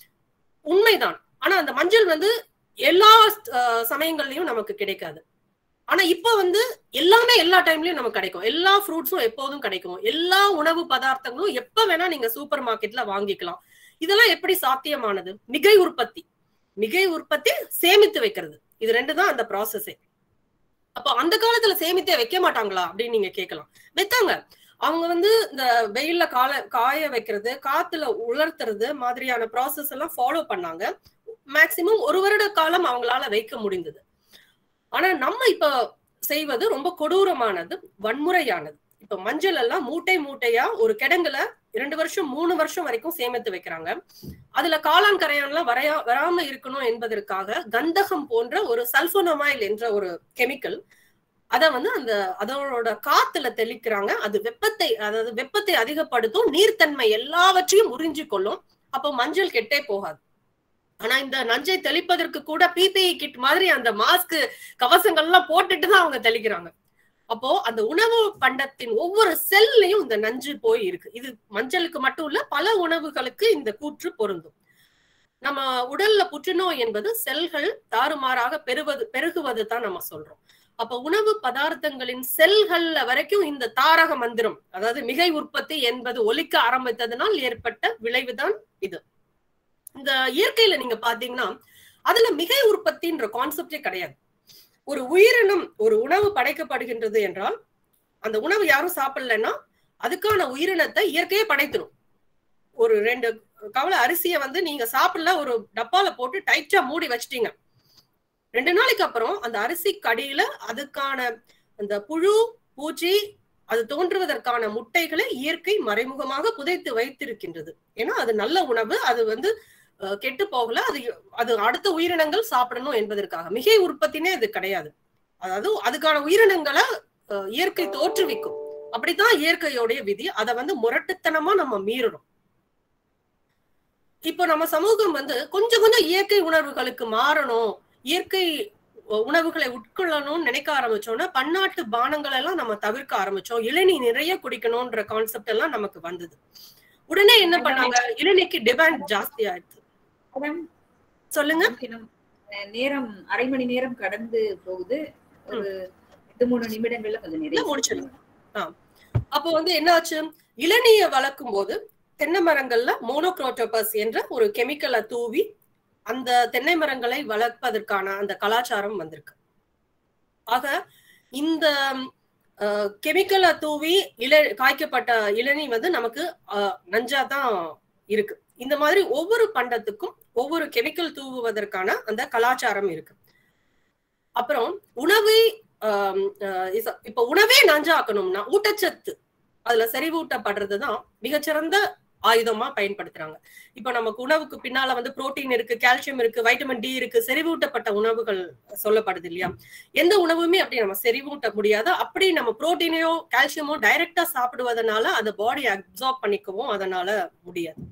உண்மைதான் ஆனா அந்த மஞ்சள் வந்து எல்லா சமயங்கள்லயும் நமக்கு கிடைக்காது ஆனா இப்ப வந்து எல்லாமே எல்லா டைம்லயும் நமக்கு கிடைக்கும் எல்லா ஃப்ரூட்ஸும் எப்போதும் கிடைக்கும் எல்லா உணவு பதார்த்தங்களும் எப்ப வேணா நீங்க சூப்பர் மார்க்கெட்ல வாங்கிக்கலாம் இதெல்லாம் எப்படி சாத்தியமானது மிகை உற்பத்தி மிகை உற்பத்தி சேமித்து வைக்கிறது இது ரெண்டு தான் அந்த ப்ராசஸே அப்போ அந்த காலத்துல சேமித்தே வைக்க மாட்டாங்களா அப்படின்னு நீங்க கேட்கலாம் வைத்தாங்க அவங்க வந்து இந்த வெயில்ல கால காய வைக்கிறது காத்துல உலர்த்துறது மாதிரியான ப்ராசஸ் எல்லாம் ஃபாலோ பண்ணாங்க மேக்சிமம் ஒரு வருட காலம் அவங்களால வைக்க முடிந்தது ஆனா நம்ம இப்ப செய்வது ரொம்ப கொடூரமானது வன்முறையானது இப்ப மஞ்சள் எல்லாம் மூட்டை மூட்டையா ஒரு கிடங்குல இரண்டு வருஷம் மூணு வருஷம் வரைக்கும் சேமித்து வைக்கிறாங்க அதுல காளான் கரையான்லாம் வரையா வராம இருக்கணும் என்பதற்காக கந்தகம் போன்ற ஒரு சல்போனமைல் என்ற ஒரு கெமிக்கல் அத வந்து அந்த அதோட காத்துல தெளிக்கிறாங்க அது வெப்பத்தை அதாவது வெப்பத்தை அதிகப்படுத்தும் நீர்த்தன்மை எல்லாவற்றையும் உறிஞ்சி கொள்ளும் அப்போ மஞ்சள் கெட்டே போகாது ஆனா இந்த நஞ்சை தெளிப்பதற்கு கூட பிபிஇ கிட் மாதிரி அந்த மாஸ்க் கவசங்கள்லாம் போட்டுட்டு தான் அவங்க தெளிக்கிறாங்க அப்போ அந்த உணவு பண்டத்தின் ஒவ்வொரு செல்லையும் இந்த நஞ்சு போய் இருக்கு இது மஞ்சளுக்கு மட்டும் இல்ல பல உணவுகளுக்கு இந்த கூற்று பொருந்தும் நம்ம உடல்ல புற்றுநோய் என்பது செல்கள் தாறுமாறாக பெறுவது பெருகுவது தான் நம்ம சொல்றோம் அப்ப உணவு பதார்த்தங்களின் செல்கள்ல வரைக்கும் இந்த தாரக மந்திரம் அதாவது மிகை உற்பத்தி என்பது ஒலிக்க ஆரம்பித்ததனால் ஏற்பட்ட விளைவுதான் இது இந்த இயற்கையில நீங்க பாத்தீங்கன்னா அதுல மிகை உற்பத்தின்ற கான்செப்டே கிடையாது ஒரு உயிரினம் ஒரு உணவு படைக்கப்படுகின்றது என்றால் அந்த உணவு யாரும் சாப்பிடலன்னா அதுக்கான உயிரினத்தை இயற்கையே படைத்திடும் ஒரு ரெண்டு கவலை அரிசியை வந்து நீங்க சாப்பிடல ஒரு டப்பால போட்டு டைட்டா மூடி வச்சிட்டீங்க ரெண்டு நாளைக்கு அப்புறம் அந்த அரிசி கடியில அதுக்கான அந்த புழு பூச்சி அது தோன்றுவதற்கான முட்டைகளை இயற்கை மறைமுகமாக புதைத்து வைத்திருக்கின்றது ஏன்னா அது நல்ல உணவு அது வந்து கெட்டு போகல அது அது அடுத்த உயிரினங்கள் சாப்பிடணும் என்பதற்காக மிகை உற்பத்தினே அது கிடையாது அதாவது அதுக்கான உயிரினங்களை இயற்கை தோற்றுவிக்கும் அப்படித்தான் இயற்கையோடைய விதி அதை வந்து முரட்டுத்தனமா நம்ம மீறணும் இப்போ நம்ம சமூகம் வந்து கொஞ்சம் கொஞ்சம் இயற்கை உணர்வுகளுக்கு மாறணும் இயற்கை உணவுகளை உட்கொள்ளணும்னு நினைக்க ஆரம்பிச்சோம்னா பன்னாட்டு பானங்கள் எல்லாம் நம்ம தவிர்க்க ஆரம்பிச்சோம் இளநீ நிறைய குடிக்கணும்ன்ற கான்செப்ட் எல்லாம் நமக்கு வந்தது உடனே என்ன பண்ணாங்க இளநீக்கு டிமாண்ட் ஜாஸ்தி ஆயிடுச்சு மேடம், சொல்லுங்க இன்னும், அஹ், நேரம் அரை மணி நேரம் கடந்து போகுது ஒரு ரெண்டு மூணு நிமிடங்கள்ல கொஞ்சம் இல்ல, நிறைய முடிச்சிடுங்க. அப்போ வந்து என்னாச்சு இளநீயை வளர்க்கும் போது தென்னை மரங்கள்ல மோனோக்ரோட்டோபஸ் என்ற ஒரு கெமிக்கலை தூவி அந்த தென்னை மரங்களை வளர்ப்பதற்கான அந்த கலாச்சாரம் வந்திருக்கு ஆக இந்த கெமிக்கலை தூவி இள காய்க்கப்பட்ட இளநீ வந்து நமக்கு அஹ், நஞ்சாதான் இருக்கு இந்த மாதிரி ஒவ்வொரு பண்டத்துக்கும் ஒவ்வொரு கெமிக்கல் தூவுவதற்கான அந்த கலாச்சாரம் இருக்கு அப்புறம் உணவை ஆம், அஹ், இச- இப்ப உணவே நஞ்சாக்கணும்னா ஊட்டச்சத்து அதுல செறிவூட்டப்படுறதுதான் மிகச்சிறந்த ஆயுதமா பயன்படுத்துறாங்க இப்ப நமக்கு உணவுக்கு பின்னால வந்து புரோட்டீன் இருக்கு கால்சியம் இருக்கு வைட்டமின் டி இருக்கு செறிவூட்டப்பட்ட உணவுகள் சொல்லப்படுது இல்லையா எந்த உணவுமே அப்படி நம்ம செறிவூட்ட முடியாது அப்படி நம்ம புரோட்டீனையோ கால்சியமோ டைரக்டா சாப்பிடுவதனால அந்த பாடி அப்சார்ப் பண்ணிக்கவும் அதனால முடியாது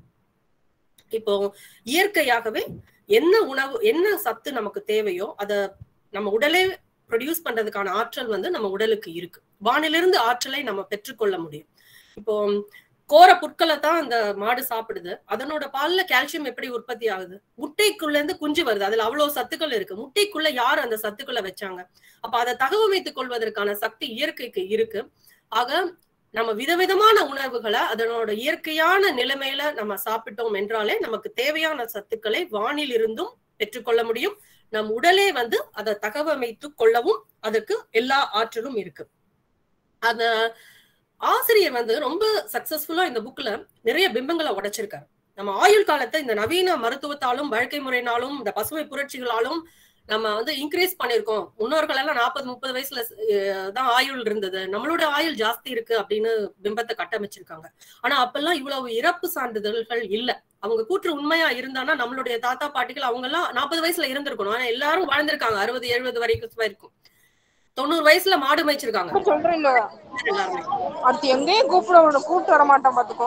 இப்போ இயற்கையாகவே என்ன உணவு என்ன சத்து நமக்கு தேவையோ அத நம்ம உடலே ப்ரொடியூஸ் பண்றதுக்கான ஆற்றல் வந்து நம்ம உடலுக்கு இருக்கு வானிலிருந்து ஆற்றலை நம்ம பெற்றுக்கொள்ள முடியும் இப்போ கோர புற்களை தான் அந்த மாடு சாப்பிடுது அதனோட பால்ல கால்சியம் எப்படி உற்பத்தி ஆகுது முட்டைக்குள்ள இருந்து குஞ்சு வருது அதுல அவ்வளவு சத்துக்கள் இருக்கு முட்டைக்குள்ள யார் அந்த சத்துக்களை வச்சாங்க அப்ப அதை தகவமைத்துக் கொள்வதற்கான சக்தி இயற்கைக்கு இருக்கு ஆக நம்ம விதவிதமான உணவுகளை அதனோட இயற்கையான நிலைமையில நம்ம சாப்பிட்டோம் என்றாலே நமக்கு தேவையான சத்துக்களை வானில் இருந்தும் பெற்றுக்கொள்ள முடியும் நம் உடலே வந்து அதை தகவமைத்து கொள்ளவும் அதற்கு எல்லா ஆற்றலும் இருக்கு அந்த ஆசிரியர் வந்து ரொம்ப சக்சஸ்ஃபுல்லா இந்த புக்ல நிறைய பிம்பங்களை உடைச்சிருக்காரு நம்ம ஆயுள் காலத்தை இந்த நவீன மருத்துவத்தாலும் வாழ்க்கை முறையினாலும் இந்த பசுமை புரட்சிகளாலும் நம்ம வந்து இன்க்ரீஸ் பண்ணிருக்கோம் முன்னோர்கள் எல்லாம் நாற்பது முப்பது வயசுல அஹ், தான் ஆயுள் இருந்தது நம்மளோட ஆயுள் ஜாஸ்தி இருக்கு அப்படின்னு பிம்பத்தை கட்டமைச்சிருக்காங்க ஆனா அப்பெல்லாம் இவ்வளவு இறப்பு சான்றிதழ்கள் இல்ல அவங்க கூற்று உண்மையா இருந்தானா நம்மளுடைய தாத்தா பாட்டிகள் அவங்க எல்லாம் நாற்பது வயசுல இருந்திருக்கணும் ஆனா எல்லாரும் வாழ்ந்திருக்காங்க அறுபது எழுபது வரைக்கும் வரைக்கும் தொண்ணூறு வயசுல மாடு மேய்ச்சிருக்காங்க இப்ப சொல்றேன் இல்ல எல்லாருமே அடுத்து எங்கேயும் கூப்பிட உன்னை கூப்பிட்டு வர மாட்டான் பாத்துக்கோ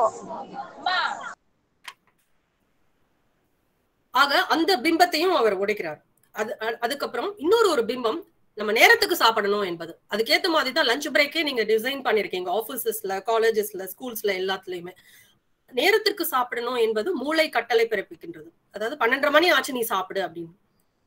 ஆக அந்த பிம்பத்தையும் அவர் உடைக்கிறார் அது அ- அதுக்கப்புறம் இன்னொரு ஒரு பிம்பம் நம்ம நேரத்துக்கு சாப்பிடணும் என்பது அதுக்கேத்த மாதிரி தான் லஞ்ச் பிரேக்கே நீங்க டிசைன் பண்ணிருக்கீங்க ஆபீசஸ்ல காலேஜஸ்ல ஸ்கூல்ஸ்ல எல்லாத்துலயுமே நேரத்திற்கு சாப்பிடணும் என்பது மூளை கட்டளை பிறப்பிக்கின்றது அதாவது பன்னெண்டரை மணி ஆச்சு நீ சாப்பிடு அப்படின்னு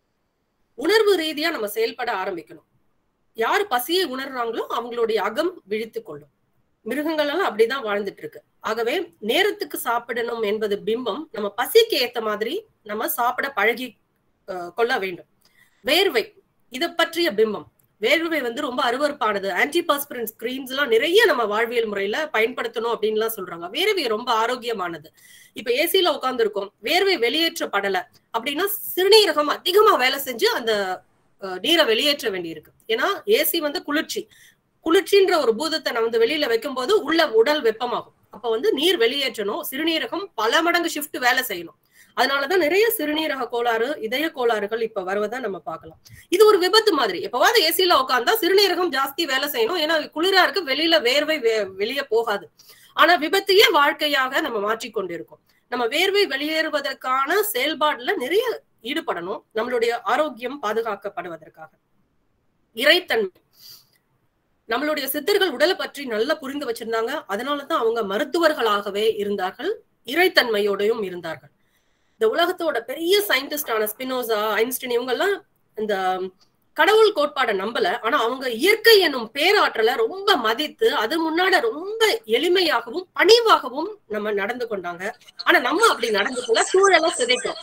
உணர்வு ரீதியா நம்ம செயல்பட ஆரம்பிக்கணும் யார் பசியை உணர்றாங்களோ அவங்களுடைய அகம் விழித்து கொள்ளும் மிருகங்கள் எல்லாம் அப்படிதான் வாழ்ந்துட்டு இருக்கு ஆகவே நேரத்துக்கு சாப்பிடணும் என்பது பிம்பம் நம்ம பசிக்கு ஏத்த மாதிரி நம்ம சாப்பிட பழகி அஹ், கொள்ள வேண்டும் வேர்வை இதை பற்றிய பிம்பம் வேர்வை வந்து ரொம்ப அருவருப்பானது ஆன்டிபாஸ்பிரன்ஸ் கிரீம்ஸ் எல்லாம் நிறைய நம்ம வாழ்வியல் முறையில பயன்படுத்தணும் அப்படின்லாம் சொல்றாங்க வேர்வை ரொம்ப ஆரோக்கியமானது இப்ப ஏசில உட்கார்ந்து இருக்கோம் வேர்வை வெளியேற்றப்படல அப்படின்னா சிறுநீரகம் அதிகமா வேலை செஞ்சு அந்த அஹ், நீரை வெளியேற்ற வேண்டியிருக்கு ஏன்னா ஏசி வந்து குளிர்ச்சி குளிர்ச்சின்ற ஒரு பூதத்தை நம்ம வந்து வெளியில வைக்கும்போது உள்ள உடல் வெப்பமாகும் அப்ப வந்து நீர் வெளியேற்றணும் சிறுநீரகம் பல மடங்கு ஷிஃப்ட் வேலை செய்யணும் அதனாலதான் நிறைய சிறுநீரக கோளாறு இதய கோளாறுகள் இப்ப வருவதை நம்ம பார்க்கலாம் இது ஒரு விபத்து மாதிரி எப்பவாவது ஏசில உட்காந்தா சிறுநீரகம் ஜாஸ்தி வேலை செய்யணும் ஏன்னா குளிரா இருக்கு வெளியில வேர்வை வே- வெளியே போகாது ஆனா விபத்தையே வாழ்க்கையாக நம்ம மாற்றிக்கொண்டிருக்கோம் நம்ம வேர்வை வெளியேறுவதற்கான செயல்பாடுல நிறைய ஈடுபடணும் நம்மளுடைய ஆரோக்கியம் பாதுகாக்கப்படுவதற்காக இறைத்தன்மை நம்மளுடைய சித்தர்கள் உடலை பற்றி நல்லா புரிந்து வச்சிருந்தாங்க அதனாலதான் அவங்க மருத்துவர்களாகவே இருந்தார்கள் இறைத்தன்மையோடையும் இருந்தார்கள் இந்த உலகத்தோட பெரிய சயின்டிஸ்டான ஸ்பினோசா ஐன்ஸ்டீன் இவங்க எல்லாம் இந்த கடவுள் கோட்பாடை நம்பல ஆனா அவங்க இயற்கை என்னும் பேராற்றலை ரொம்ப மதித்து அது முன்னாட ரொம்ப எளிமையாகவும் பணிவாகவும் நம்ம நடந்து கொண்டாங்க ஆனா நம்ம அப்படி நடந்து கொள்ள சூழலை சிதைக்கும்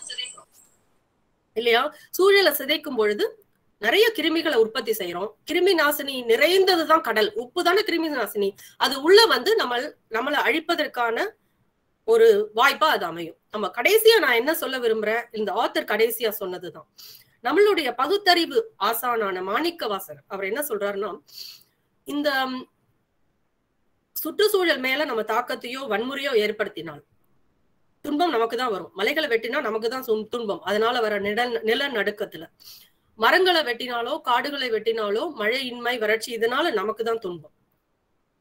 இல்லையா சூழலை சிதைக்கும் பொழுது நிறைய கிருமிகளை உற்பத்தி செய்யறோம் கிருமி நாசினி நிறைந்ததுதான் கடல் உப்பு தானே கிருமி நாசினி அது உள்ள வந்து நம்ம நம்மளை அழிப்பதற்கான ஒரு வாய்ப்பா அது அமையும் நம்ம கடைசியா நான் என்ன சொல்ல விரும்புறேன் இந்த ஆத்தர் கடைசியா சொன்னதுதான் நம்மளுடைய பகுத்தறிவு ஆசானான மாணிக்க வாசகர் அவர் என்ன சொல்றாருன்னா இந்த ம், சுற்றுச்சூழல் மேல நம்ம தாக்கத்தையோ வன்முறையோ ஏற்படுத்தினால் துன்பம் நமக்கு தான் வரும் மலைகளை வெட்டினா நமக்கு தான் சும்- துன்பம் அதனால வர நில நிலநடுக்கத்துல மரங்களை வெட்டினாலோ காடுகளை வெட்டினாலோ மழையின்மை வறட்சி இதனால நமக்கு தான் துன்பம்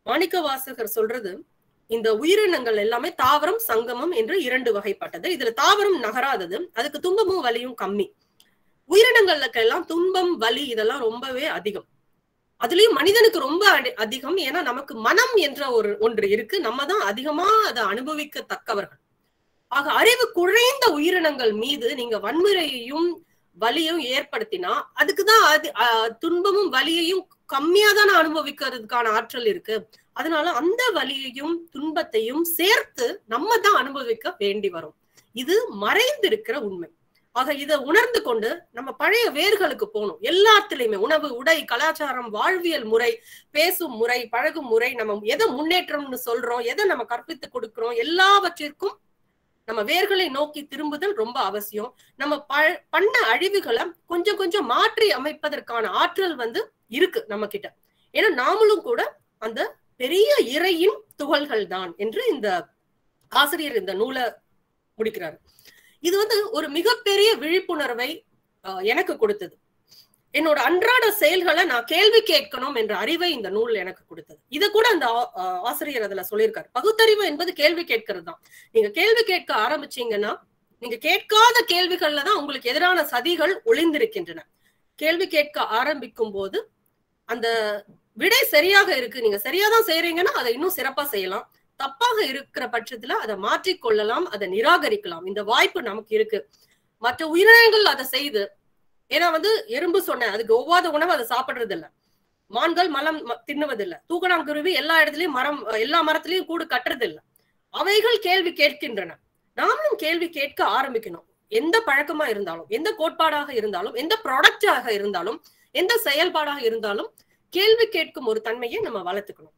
மாணிக்க வாசகர் சொல்றது இந்த உயிரினங்கள் எல்லாமே தாவரம் சங்கமம் என்று இரண்டு வகைப்பட்டது இதுல தாவரம் நகராதது அதுக்கு துன்பமும் வலியும் கம்மி உயிரினங்களுக்கு எல்லாம் துன்பம் வலி இதெல்லாம் ரொம்பவே அதிகம் அதுலயும் மனிதனுக்கு ரொம்ப அடி- அதிகம் ஏன்னா நமக்கு மனம் என்ற ஒரு ஒன்று இருக்கு நம்ம தான் அதிகமா அதை அனுபவிக்கத்தக்கவர்கள் ஆக அறிவு குறைந்த உயிரினங்கள் மீது நீங்க வன்முறையையும் வலியும் ஏற்படுத்தினா அதுக்குதான் அது அஹ், துன்பமும் வலியையும் கம்மியா தானே அனுபவிக்கிறதுக்கான ஆற்றல் இருக்கு அதனால அந்த வலியையும் துன்பத்தையும் சேர்த்து நம்ம தான் அனுபவிக்க வேண்டி வரும் இது மறைந்திருக்கிற உண்மை ஆக இதை உணர்ந்து கொண்டு நம்ம பழைய வேர்களுக்கு போகணும் எல்லாத்துலயுமே உணவு உடை கலாச்சாரம் வாழ்வியல் முறை பேசும் முறை பழகும் முறை நம்ம எதை முன்னேற்றம்னு சொல்றோம் எதை நம்ம கற்பித்து கொடுக்கிறோம் எல்லாவற்றிற்கும் நம்ம வேர்களை நோக்கி திரும்புதல் ரொம்ப அவசியம் நம்ம ப- பண்ண அழிவுகளை கொஞ்சம் கொஞ்சம் மாற்றி அமைப்பதற்கான ஆற்றல் வந்து இருக்கு நம்ம கிட்ட ஏன்னா நாமளும் கூட அந்த பெரிய இறையின் துகள்கள் தான் என்று இந்த ஆசிரியர் இந்த நூலை முடிக்கிறார் இது வந்து ஒரு மிகப்பெரிய விழிப்புணர்வை அஹ், எனக்கு கொடுத்தது என்னோட அன்றாட செயல்களை நான் கேள்வி கேட்கணும் என்ற அறிவை இந்த நூல் எனக்கு கொடுத்தது இத கூட அந்த ஆ- ஆ- ஆசிரியர் அதுல சொல்லியிருக்காரு பகுத்தறிவு என்பது கேள்வி கேட்கிறது தான் நீங்க கேள்வி கேட்க ஆரம்பிச்சீங்கன்னா நீங்க கேட்காத கேள்விகள்ல தான் உங்களுக்கு எதிரான சதிகள் ஒளிந்திருக்கின்றன கேள்வி கேட்க ஆரம்பிக்கும் போது அந்த விடை சரியாக இருக்கு நீங்க சரியா தான் செய்யறீங்கன்னா அதை இன்னும் சிறப்பா செய்யலாம் தப்பாக இருக்கிற பட்சத்துல அதை மாற்றிக்கொள்ளலாம் அதை நிராகரிக்கலாம் இந்த வாய்ப்பு நமக்கு இருக்கு மற்ற உயிரினங்கள் அதை செய்து ஏன்னா வந்து எறும்பு சொன்னேன் அதுக்கு ஒவ்வாத உணவு அதை சாப்பிடுறது இல்ல மான்கள் மலம் ம- தின்னுவதில்லை தூக்கணாங்குருவி எல்லா இடத்துலயும் மரம் எல்லா மரத்திலயும் கூடு கட்டுறது இல்ல அவைகள் கேள்வி கேட்கின்றன நாமளும் கேள்வி கேட்க ஆரம்பிக்கணும் எந்த பழக்கமா இருந்தாலும் எந்த கோட்பாடாக இருந்தாலும் எந்த ப்ராடக்டாக இருந்தாலும் எந்த செயல்பாடாக இருந்தாலும் கேள்வி கேட்கும் ஒரு தன்மையை நம்ம வளர்த்துக்கணும்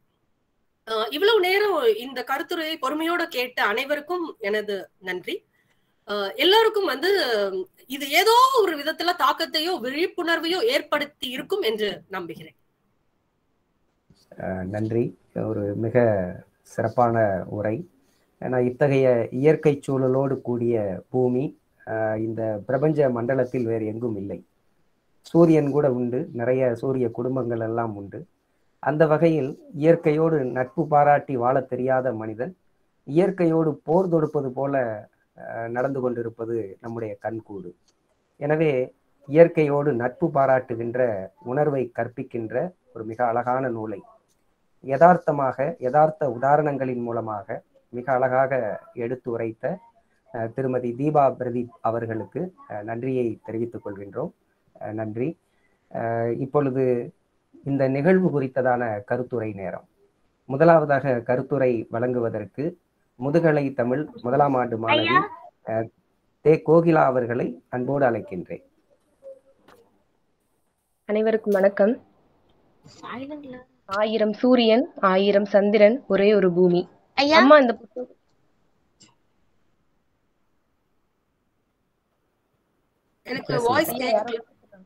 ஆஹ் இவ்வளவு நேரம் இந்த கருத்துரையை பொறுமையோட கேட்ட அனைவருக்கும் எனது நன்றி ஆஹ் எல்லாருக்கும் வந்து இது ஏதோ ஒரு விதத்துல தாக்கத்தையோ விழிப்புணர்வையோ ஏற்படுத்தி இருக்கும் என்று நம்புகிறேன் அஹ் நன்றி ஒரு மிக சிறப்பான உரை ஏன்னா இத்தகைய இயற்கை சூழலோடு கூடிய பூமி அஹ் இந்த பிரபஞ்ச மண்டலத்தில் வேறு எங்கும் இல்லை சூரியன் கூட உண்டு நிறைய சூரிய குடும்பங்கள் எல்லாம் உண்டு அந்த வகையில் இயற்கையோடு நட்பு பாராட்டி வாழத் தெரியாத மனிதன் இயற்கையோடு போர் தொடுப்பது போல அஹ், நடந்து கொண்டிருப்பது நம்முடைய கண்கூடு எனவே இயற்கையோடு நட்பு பாராட்டுகின்ற உணர்வை கற்பிக்கின்ற ஒரு மிக அழகான நூலை யதார்த்தமாக யதார்த்த உதாரணங்களின் மூலமாக மிக அழகாக எடுத்து உரைத்த அஹ், திருமதி தீபா பிரதீப் அவர்களுக்கு அஹ், நன்றியை தெரிவித்துக் கொள்கின்றோம் அஹ், நன்றி அஹ், இப்பொழுது இந்த நிகழ்வு குறித்ததான கருத்துரை நேரம் முதலாவதாக கருத்துரை வழங்குவதற்கு முதுகலை தமிழ் முதலாம் ஆண்டு மாணவி அஹ், தே கோகிலா அவர்களை அன்போடு அழைக்கின்றேன் அனைவருக்கும் வணக்கம் ஆயிரம் சூரியன் ஆயிரம் சந்திரன் ஒரே ஒரு பூமி ஐயா அம்மா இந்த புத்தகம் எனக்கு பேசுங்க. வாய்ஸ் ஐயா, கேட்கல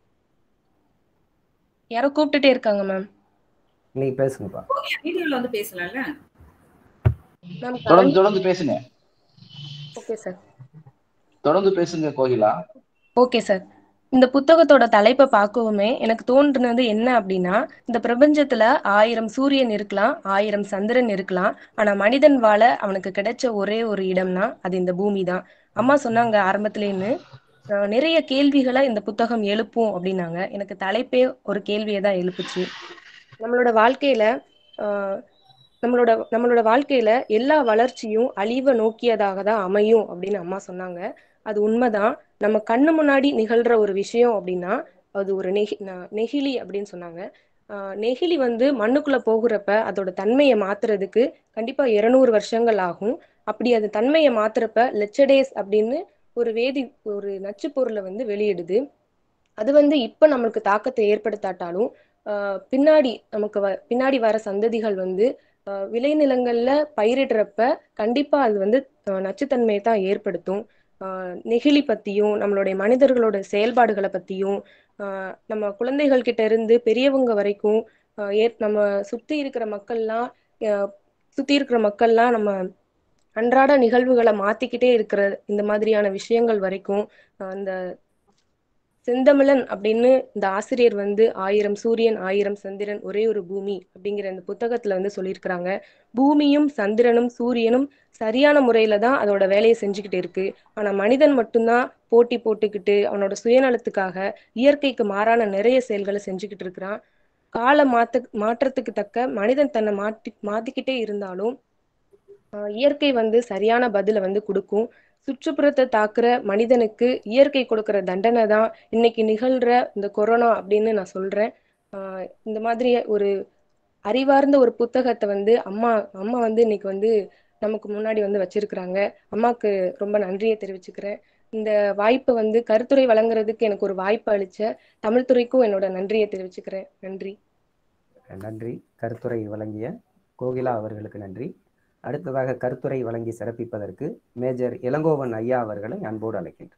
யாரோ கூப்பிட்டுட்டே இருக்காங்க மேம் நீங்க பேசுங்கப்பா வீடியோல வந்து பேசலாம்ல மேம் தொடர்ந்து தொடர்ந்து பேசுங்க ஓகே சார் தொடர்ந்து பேசுங்க கோகிலா ஓகே சார் இந்த புத்தகத்தோட தலைப்பை பார்க்கவுமே எனக்கு தோன்றுனது என்ன அப்படின்னா இந்த பிரபஞ்சத்துல ஆயிரம் சூரியன் இருக்கலாம் ஆயிரம் சந்திரன் இருக்கலாம் ஆனா மனிதன் வாழ அவனுக்கு கிடைச்ச ஒரே ஒரு இடம்னா அது இந்த பூமி தான் அம்மா சொன்னாங்க ஆரம்பத்துலேன்னு அஹ், நிறைய கேள்விகளை இந்த புத்தகம் எழுப்பும் அப்படின்னாங்க எனக்கு தலைப்பே ஒரு கேள்வியை தான் எழுப்புச்சு நம்மளோட வாழ்க்கையில ஆஹ், நம்மளோட நம்மளோட வாழ்க்கையில எல்லா வளர்ச்சியும் அழிவை நோக்கியதாக தான் அமையும் அப்படின்னு அம்மா சொன்னாங்க அது உண்மைதான் நம்ம கண்ணு முன்னாடி நிகழ்ற ஒரு விஷயம் அப்படின்னா அது ஒரு நெகி ந- நெகிழி அப்படின்னு சொன்னாங்க ஆஹ் நெகிழி வந்து மண்ணுக்குள்ள போகிறப்ப அதோட தன்மையை மாத்துறதுக்கு கண்டிப்பா இருநூறு வருஷங்கள் ஆகும் அப்படி அது தன்மையை மாத்துறப்ப லெச்சடேஸ் அப்படின்னு ஒரு வேதி ஒரு நச்சு பொருளை வந்து வெளியிடுது அது வந்து இப்ப நம்மளுக்கு தாக்கத்தை ஏற்படுத்தாட்டாலும் ஆஹ் பின்னாடி நமக்கு வ பின்னாடி வர சந்ததிகள் வந்து ஆஹ் விளைநிலங்கள்ல பயிரிடுறப்ப கண்டிப்பா அது வந்து ஆஹ் நச்சுத்தன்மையை தான் ஏற்படுத்தும் ஆஹ் நெகிழி பத்தியும் நம்மளுடைய மனிதர்களோட செயல்பாடுகளை பத்தியும் ஆஹ் நம்ம குழந்தைகள் கிட்ட இருந்து பெரியவங்க வரைக்கும் ஆஹ் ஏற் நம்ம சுத்தி இருக்கிற மக்கள்லாம் ஆஹ் சுத்தி இருக்கிற மக்கள்லாம் நம்ம அன்றாட நிகழ்வுகளை மாத்திக்கிட்டே இருக்கிற இந்த மாதிரியான விஷயங்கள் வரைக்கும் ஆஹ் அந்த செந்தமிழன் அப்படின்னு இந்த ஆசிரியர் வந்து ஆயிரம் சூரியன் ஆயிரம் சந்திரன் ஒரே ஒரு பூமி அப்படிங்கிற இந்த புத்தகத்துல வந்து சொல்லியிருக்கிறாங்க பூமியும் சந்திரனும் சூரியனும் சரியான முறையில தான் அதோட வேலையை செஞ்சுக்கிட்டு இருக்கு ஆனா மனிதன் மட்டும்தான் போட்டி போட்டுக்கிட்டு அவனோட சுயநலத்துக்காக இயற்கைக்கு மாறான நிறைய செயல்களை செஞ்சுக்கிட்டு இருக்கிறான் கால மாத்த மாற்றத்துக்கு தக்க மனிதன் தன்னை மாற்றி மாத்திக்கிட்டே இருந்தாலும் ஆஹ் இயற்கை வந்து சரியான பதிலை வந்து கொடுக்கும் சுற்றுப்புறத்தை தாக்குற மனிதனுக்கு இயற்கை கொடுக்கிற தண்டனை தான் இன்னைக்கு நிகழ்ற இந்த கொரோனா அப்படின்னு நான் சொல்றேன் ஆஹ் இந்த மாதிரி ஒரு அறிவார்ந்த ஒரு புத்தகத்தை வந்து அம்மா அம்மா வந்து இன்னைக்கு வந்து நமக்கு முன்னாடி வந்து வச்சிருக்கிறாங்க அம்மாக்கு ரொம்ப நன்றியை தெரிவிச்சுக்கிறேன் இந்த வாய்ப்பை வந்து கருத்துரை வழங்குறதுக்கு எனக்கு ஒரு வாய்ப்பு அளிச்ச தமிழ்துறைக்கும் என்னோட நன்றியை தெரிவிச்சுக்கிறேன் நன்றி நன்றி கருத்துரை வழங்கிய கோகிலா அவர்களுக்கு நன்றி அடுத்ததாக கருத்துரை வழங்கி சிறப்பிப்பதற்கு மேஜர் இளங்கோவன் ஐயா அவர்களை அன்போடு அழைக்கின்றேன்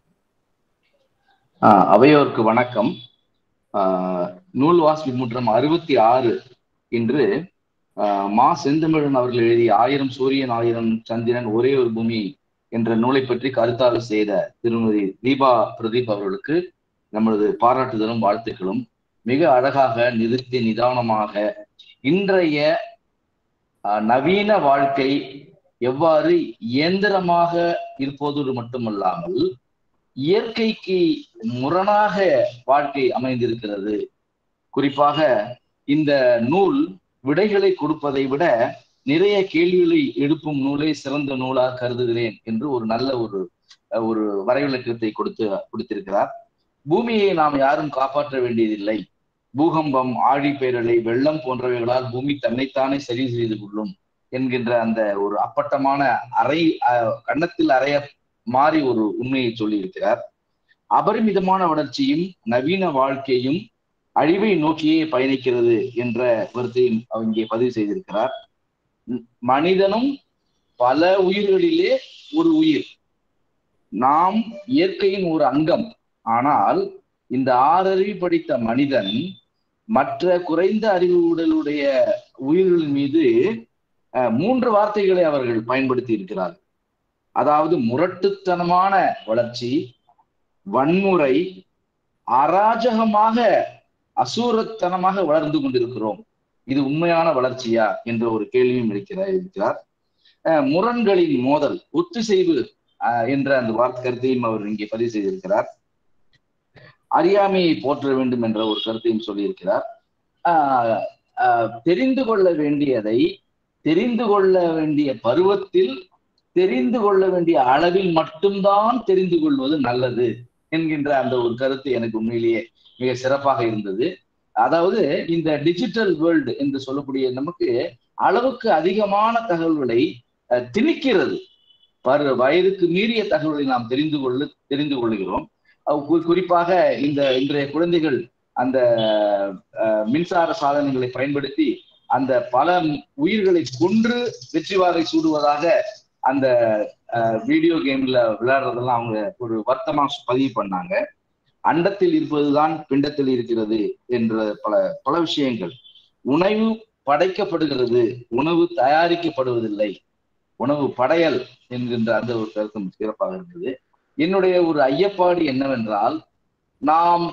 ஆஹ் அவையோருக்கு வணக்கம் ஆஹ் நூல் வாசிப்பு முற்றம் அறுபத்தி ஆறு இன்று ஆஹ் மா செந்தமிழன் அவர்கள் எழுதிய ஆயிரம் சூரியன் ஆயிரம் சந்திரன் ஒரே ஒரு பூமி என்ற நூலை பற்றி கருத்தாய்வு செய்த திருமதி தீபா பிரதீப் அவர்களுக்கு நமது பாராட்டுதலும் வாழ்த்துக்களும் மிக அழகாக நிறுத்தி நிதானமாக இன்றைய ஆஹ் நவீன வாழ்க்கை எவ்வாறு இயந்திரமாக இருப்பதோடு மட்டுமல்லாமல் இயற்கைக்கு முரணாக வாழ்க்கை அமைந்திருக்கிறது குறிப்பாக இந்த நூல் விடைகளை கொடுப்பதை விட நிறைய கேள்விகளை எழுப்பும் நூலை சிறந்த நூலாக கருதுகிறேன் என்று ஒரு நல்ல ஒரு ஒரு வரைவிலக்கத்தை கொடுத்து கொடுத்திருக்கிறார் பூமியை நாம் யாரும் காப்பாற்ற வேண்டியதில்லை பூகம்பம் ஆழிப்பேரலை வெள்ளம் போன்றவைகளால் பூமி தன்னைத்தானே சரி செய்து கொள்ளும் என்கின்ற அந்த ஒரு அப்பட்டமான அறை கன்னத்தில் அறைய மாறி ஒரு உண்மையை சொல்லியிருக்கிறார் அபரிமிதமான வளர்ச்சியும் நவீன வாழ்க்கையும் அழிவை நோக்கியே பயணிக்கிறது என்ற கருத்தையும் இங்கே பதிவு செய்திருக்கிறார் மனிதனும் பல உயிர்களிலே ஒரு உயிர் நாம் இயற்கையின் ஒரு அங்கம் ஆனால் இந்த ஆறறிவு படித்த மனிதன் மற்ற குறைந்த அறிவு உடலுடைய உயிர்களின் மீது மூன்று வார்த்தைகளை அவர்கள் பயன்படுத்தி இருக்கிறார்கள் அதாவது முரட்டுத்தனமான வளர்ச்சி வன்முறை அராஜகமாக அசூரத்தனமாக வளர்ந்து கொண்டிருக்கிறோம் இது உண்மையான வளர்ச்சியா என்ற ஒரு கேள்வியும் இருக்கிறார் இருக்கிறார் முரண்களின் மோதல் ஒத்துசெய்வு என்ற அந்த வார்த்தை கருத்தையும் அவர் இங்கே பதிவு செய்திருக்கிறார் அறியாமையை போற்ற வேண்டும் என்ற ஒரு கருத்தையும் சொல்லியிருக்கிறார் தெரிந்து கொள்ள வேண்டியதை தெரிந்து கொள்ள வேண்டிய பருவத்தில் தெரிந்து கொள்ள வேண்டிய அளவில் மட்டும்தான் தெரிந்து கொள்வது நல்லது என்கின்ற அந்த ஒரு கருத்து எனக்கு உண்மையிலேயே மிக சிறப்பாக இருந்தது அதாவது இந்த டிஜிட்டல் வேர்ல்டு என்று சொல்லக்கூடிய நமக்கு அளவுக்கு அதிகமான தகவல்களை திணிக்கிறது பரு வயதுக்கு மீறிய தகவல்களை நாம் தெரிந்து கொள்ள தெரிந்து கொள்கிறோம் குறிப்பாக இந்த இன்றைய குழந்தைகள் அந்த மின்சார சாதனங்களை பயன்படுத்தி அந்த பல உயிர்களை கொன்று வெற்றி வாகை சூடுவதாக அந்த வீடியோ கேம்ல விளையாடுறதெல்லாம் அவங்க ஒரு வருத்தமா பதிவு பண்ணாங்க அண்டத்தில் இருப்பதுதான் பிண்டத்தில் இருக்கிறது என்ற பல பல விஷயங்கள் உணவு படைக்கப்படுகிறது உணவு தயாரிக்கப்படுவதில்லை உணவு படையல் என்கின்ற அந்த ஒரு கருத்தும் சிறப்பாக இருந்தது என்னுடைய ஒரு ஐயப்பாடு என்னவென்றால் நாம்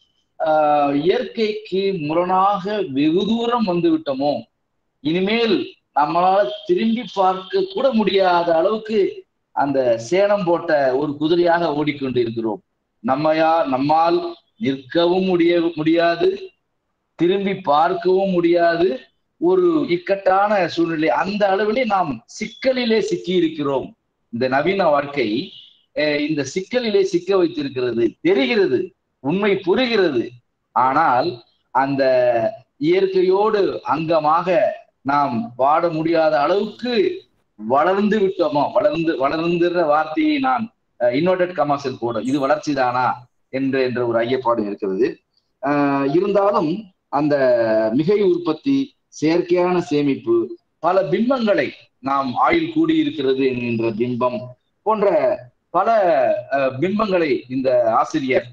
இயற்கைக்கு முரணாக வெகு தூரம் வந்து விட்டோமோ இனிமேல் நம்மளால திரும்பி பார்க்க கூட முடியாத அளவுக்கு அந்த சேனம் போட்ட ஒரு குதிரையாக ஓடிக்கொண்டு இருக்கிறோம் நம்மையா நம்மால் நிற்கவும் முடிய முடியாது திரும்பி பார்க்கவும் முடியாது ஒரு இக்கட்டான சூழ்நிலை அந்த அளவிலே நாம் சிக்கலிலே சிக்கி இருக்கிறோம் இந்த நவீன வாழ்க்கை இந்த சிக்கலிலே சிக்க வைத்திருக்கிறது தெரிகிறது உண்மை புரிகிறது ஆனால் அந்த இயற்கையோடு அங்கமாக நாம் வாட முடியாத அளவுக்கு வளர்ந்து விட்டோமோ வளர்ந்து வளர்ந்துற வார்த்தையை நான் இன்னோட்டட் கமாசல் போட இது வளர்ச்சி தானா என்று என்ற ஒரு ஐயப்பாடு இருக்கிறது ஆஹ் இருந்தாலும் அந்த மிகை உற்பத்தி செயற்கையான சேமிப்பு பல பிம்பங்களை நாம் ஆயுள் கூடியிருக்கிறது என்கின்ற பிம்பம் போன்ற பல பிம்பங்களை இந்த ஆசிரியர்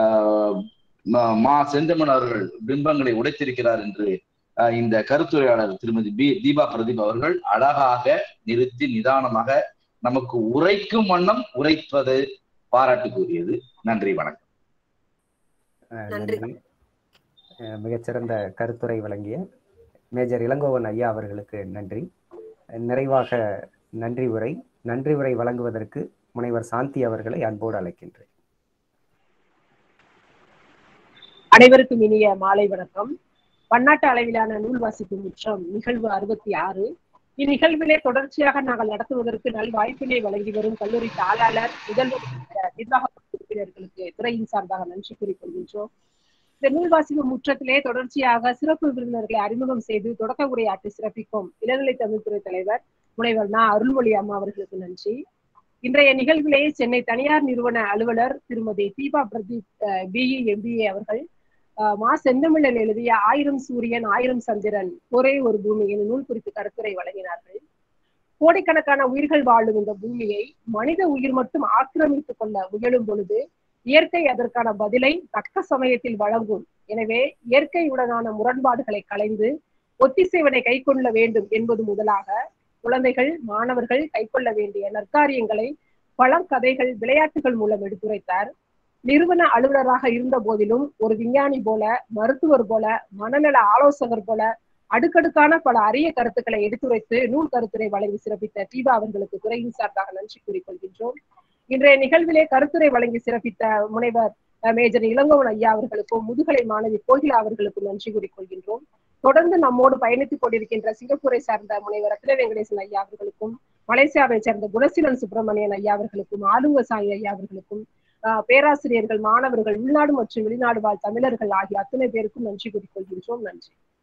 மா செந்தமன் அவர்கள் பிம்பங்களை உடைத்திருக்கிறார் என்று இந்த கருத்துரையாளர் திருமதி பி தீபா பிரதீப் அவர்கள் அழகாக நிறுத்தி நிதானமாக நமக்கு உரைக்கும் வண்ணம் உரைப்பது பாராட்டுக்குரியது நன்றி வணக்கம் அஹ், நன்றி. நன்றி அஹ், மிகச்சிறந்த கருத்துரை வழங்கிய மேஜர் இளங்கோவன் ஐயா அவர்களுக்கு நன்றி அஹ், நிறைவாக நன்றி உரை நன்றி உரை வழங்குவதற்கு முனைவர் சாந்தி அவர்களை அன்போடு அழைக்கின்றேன் அனைவருக்கும் இனிய மாலை வணக்கம் பன்னாட்டு அளவிலான நூல் வாசிப்பு முற்றம் நிகழ்வு அறுபத்தி ஆறு இந்நிகழ்விலே தொடர்ச்சியாக நாங்கள் நடத்துவதற்கு நல் வாய்ப்பினை வழங்கி வரும் கல்லூரி தாளாளர் முதல்வர் உள்ளிட்ட நிர்வாக உறுப்பினர்களுக்கு துறையின் சார்பாக நன்றி கூறிக்கொள்கின்றோம் இந்த நூல் வாசிப்பு முற்றத்திலே தொடர்ச்சியாக சிறப்பு விருந்தினர்களை அறிமுகம் செய்து தொடக்க உரையாற்றி சிறப்பிக்கும் இளநிலை தமிழ்துறை தலைவர் முனைவர் நா அருள்மொழி அம்மா அவர்களுக்கு நன்றி இன்றைய நிகழ்விலே சென்னை தனியார் நிறுவன அலுவலர் திருமதி தீபா பிரதீப் பிஇ எம்பிஏ அவர்கள் அஹ், மா செந்தமிழன் எழுதிய ஆயிரம் சூரியன் ஆயிரம் சந்திரன் ஒரே ஒரு பூமி எனும் நூல் குறித்து கருத்துரை வழங்கினார்கள் கோடிக்கணக்கான உயிர்கள் வாழும் இந்த பூமியை மனித உயிர் மட்டும் ஆக்கிரமித்துக் கொள்ள முயலும் பொழுது இயற்கை அதற்கான பதிலை தக்க சமயத்தில் வழங்கும் எனவே இயற்கையுடனான முரண்பாடுகளை களைந்து ஒத்திசைவனை கைக்கொள்ள வேண்டும் என்பது முதலாக குழந்தைகள் மாணவர்கள் கைக்கொள்ள வேண்டிய நற்காரியங்களை பழங்கதைகள் விளையாட்டுகள் மூலம் எடுத்துரைத்தார் நிறுவன அலுவலராக இருந்த போதிலும் ஒரு விஞ்ஞானி போல மருத்துவர் போல மனநல ஆலோசகர் போல அடுக்கடுக்கான பல அரிய கருத்துக்களை எடுத்துரைத்து நூல் கருத்துரை வழங்கி சிறப்பித்த தீபா அவர்களுக்கு துறையின் சார்பாக நன்றி கூறிக்கொள்கின்றோம் இன்றைய நிகழ்விலே கருத்துரை வழங்கி சிறப்பித்த முனைவர் அஹ், மேஜர் இளங்கோவன் ஐயா அவர்களுக்கும் முதுகலை மாணவி கோகிலா அவர்களுக்கும் நன்றி கூறிக்கொள்கின்றோம் தொடர்ந்து நம்மோடு பயணித்துக் கொண்டிருக்கின்ற சிங்கப்பூரை சார்ந்த முனைவர் ரத்ன வெங்கடேசன் ஐயா அவர்களுக்கும் மலேசியாவை சேர்ந்த குணசீலன் சுப்பிரமணியன் ஐயா அவர்களுக்கும் ஆலுங்க சாய் ஐயா அவர்களுக்கும் ஆஹ் பேராசிரியர்கள் மாணவர்கள் உள்நாடு மற்றும் வெளிநாடு வாழ் தமிழர்கள் ஆகிய அத்தனை பேருக்கும் நன்றி கூறிக்கொள்கின்றோம் நன்றி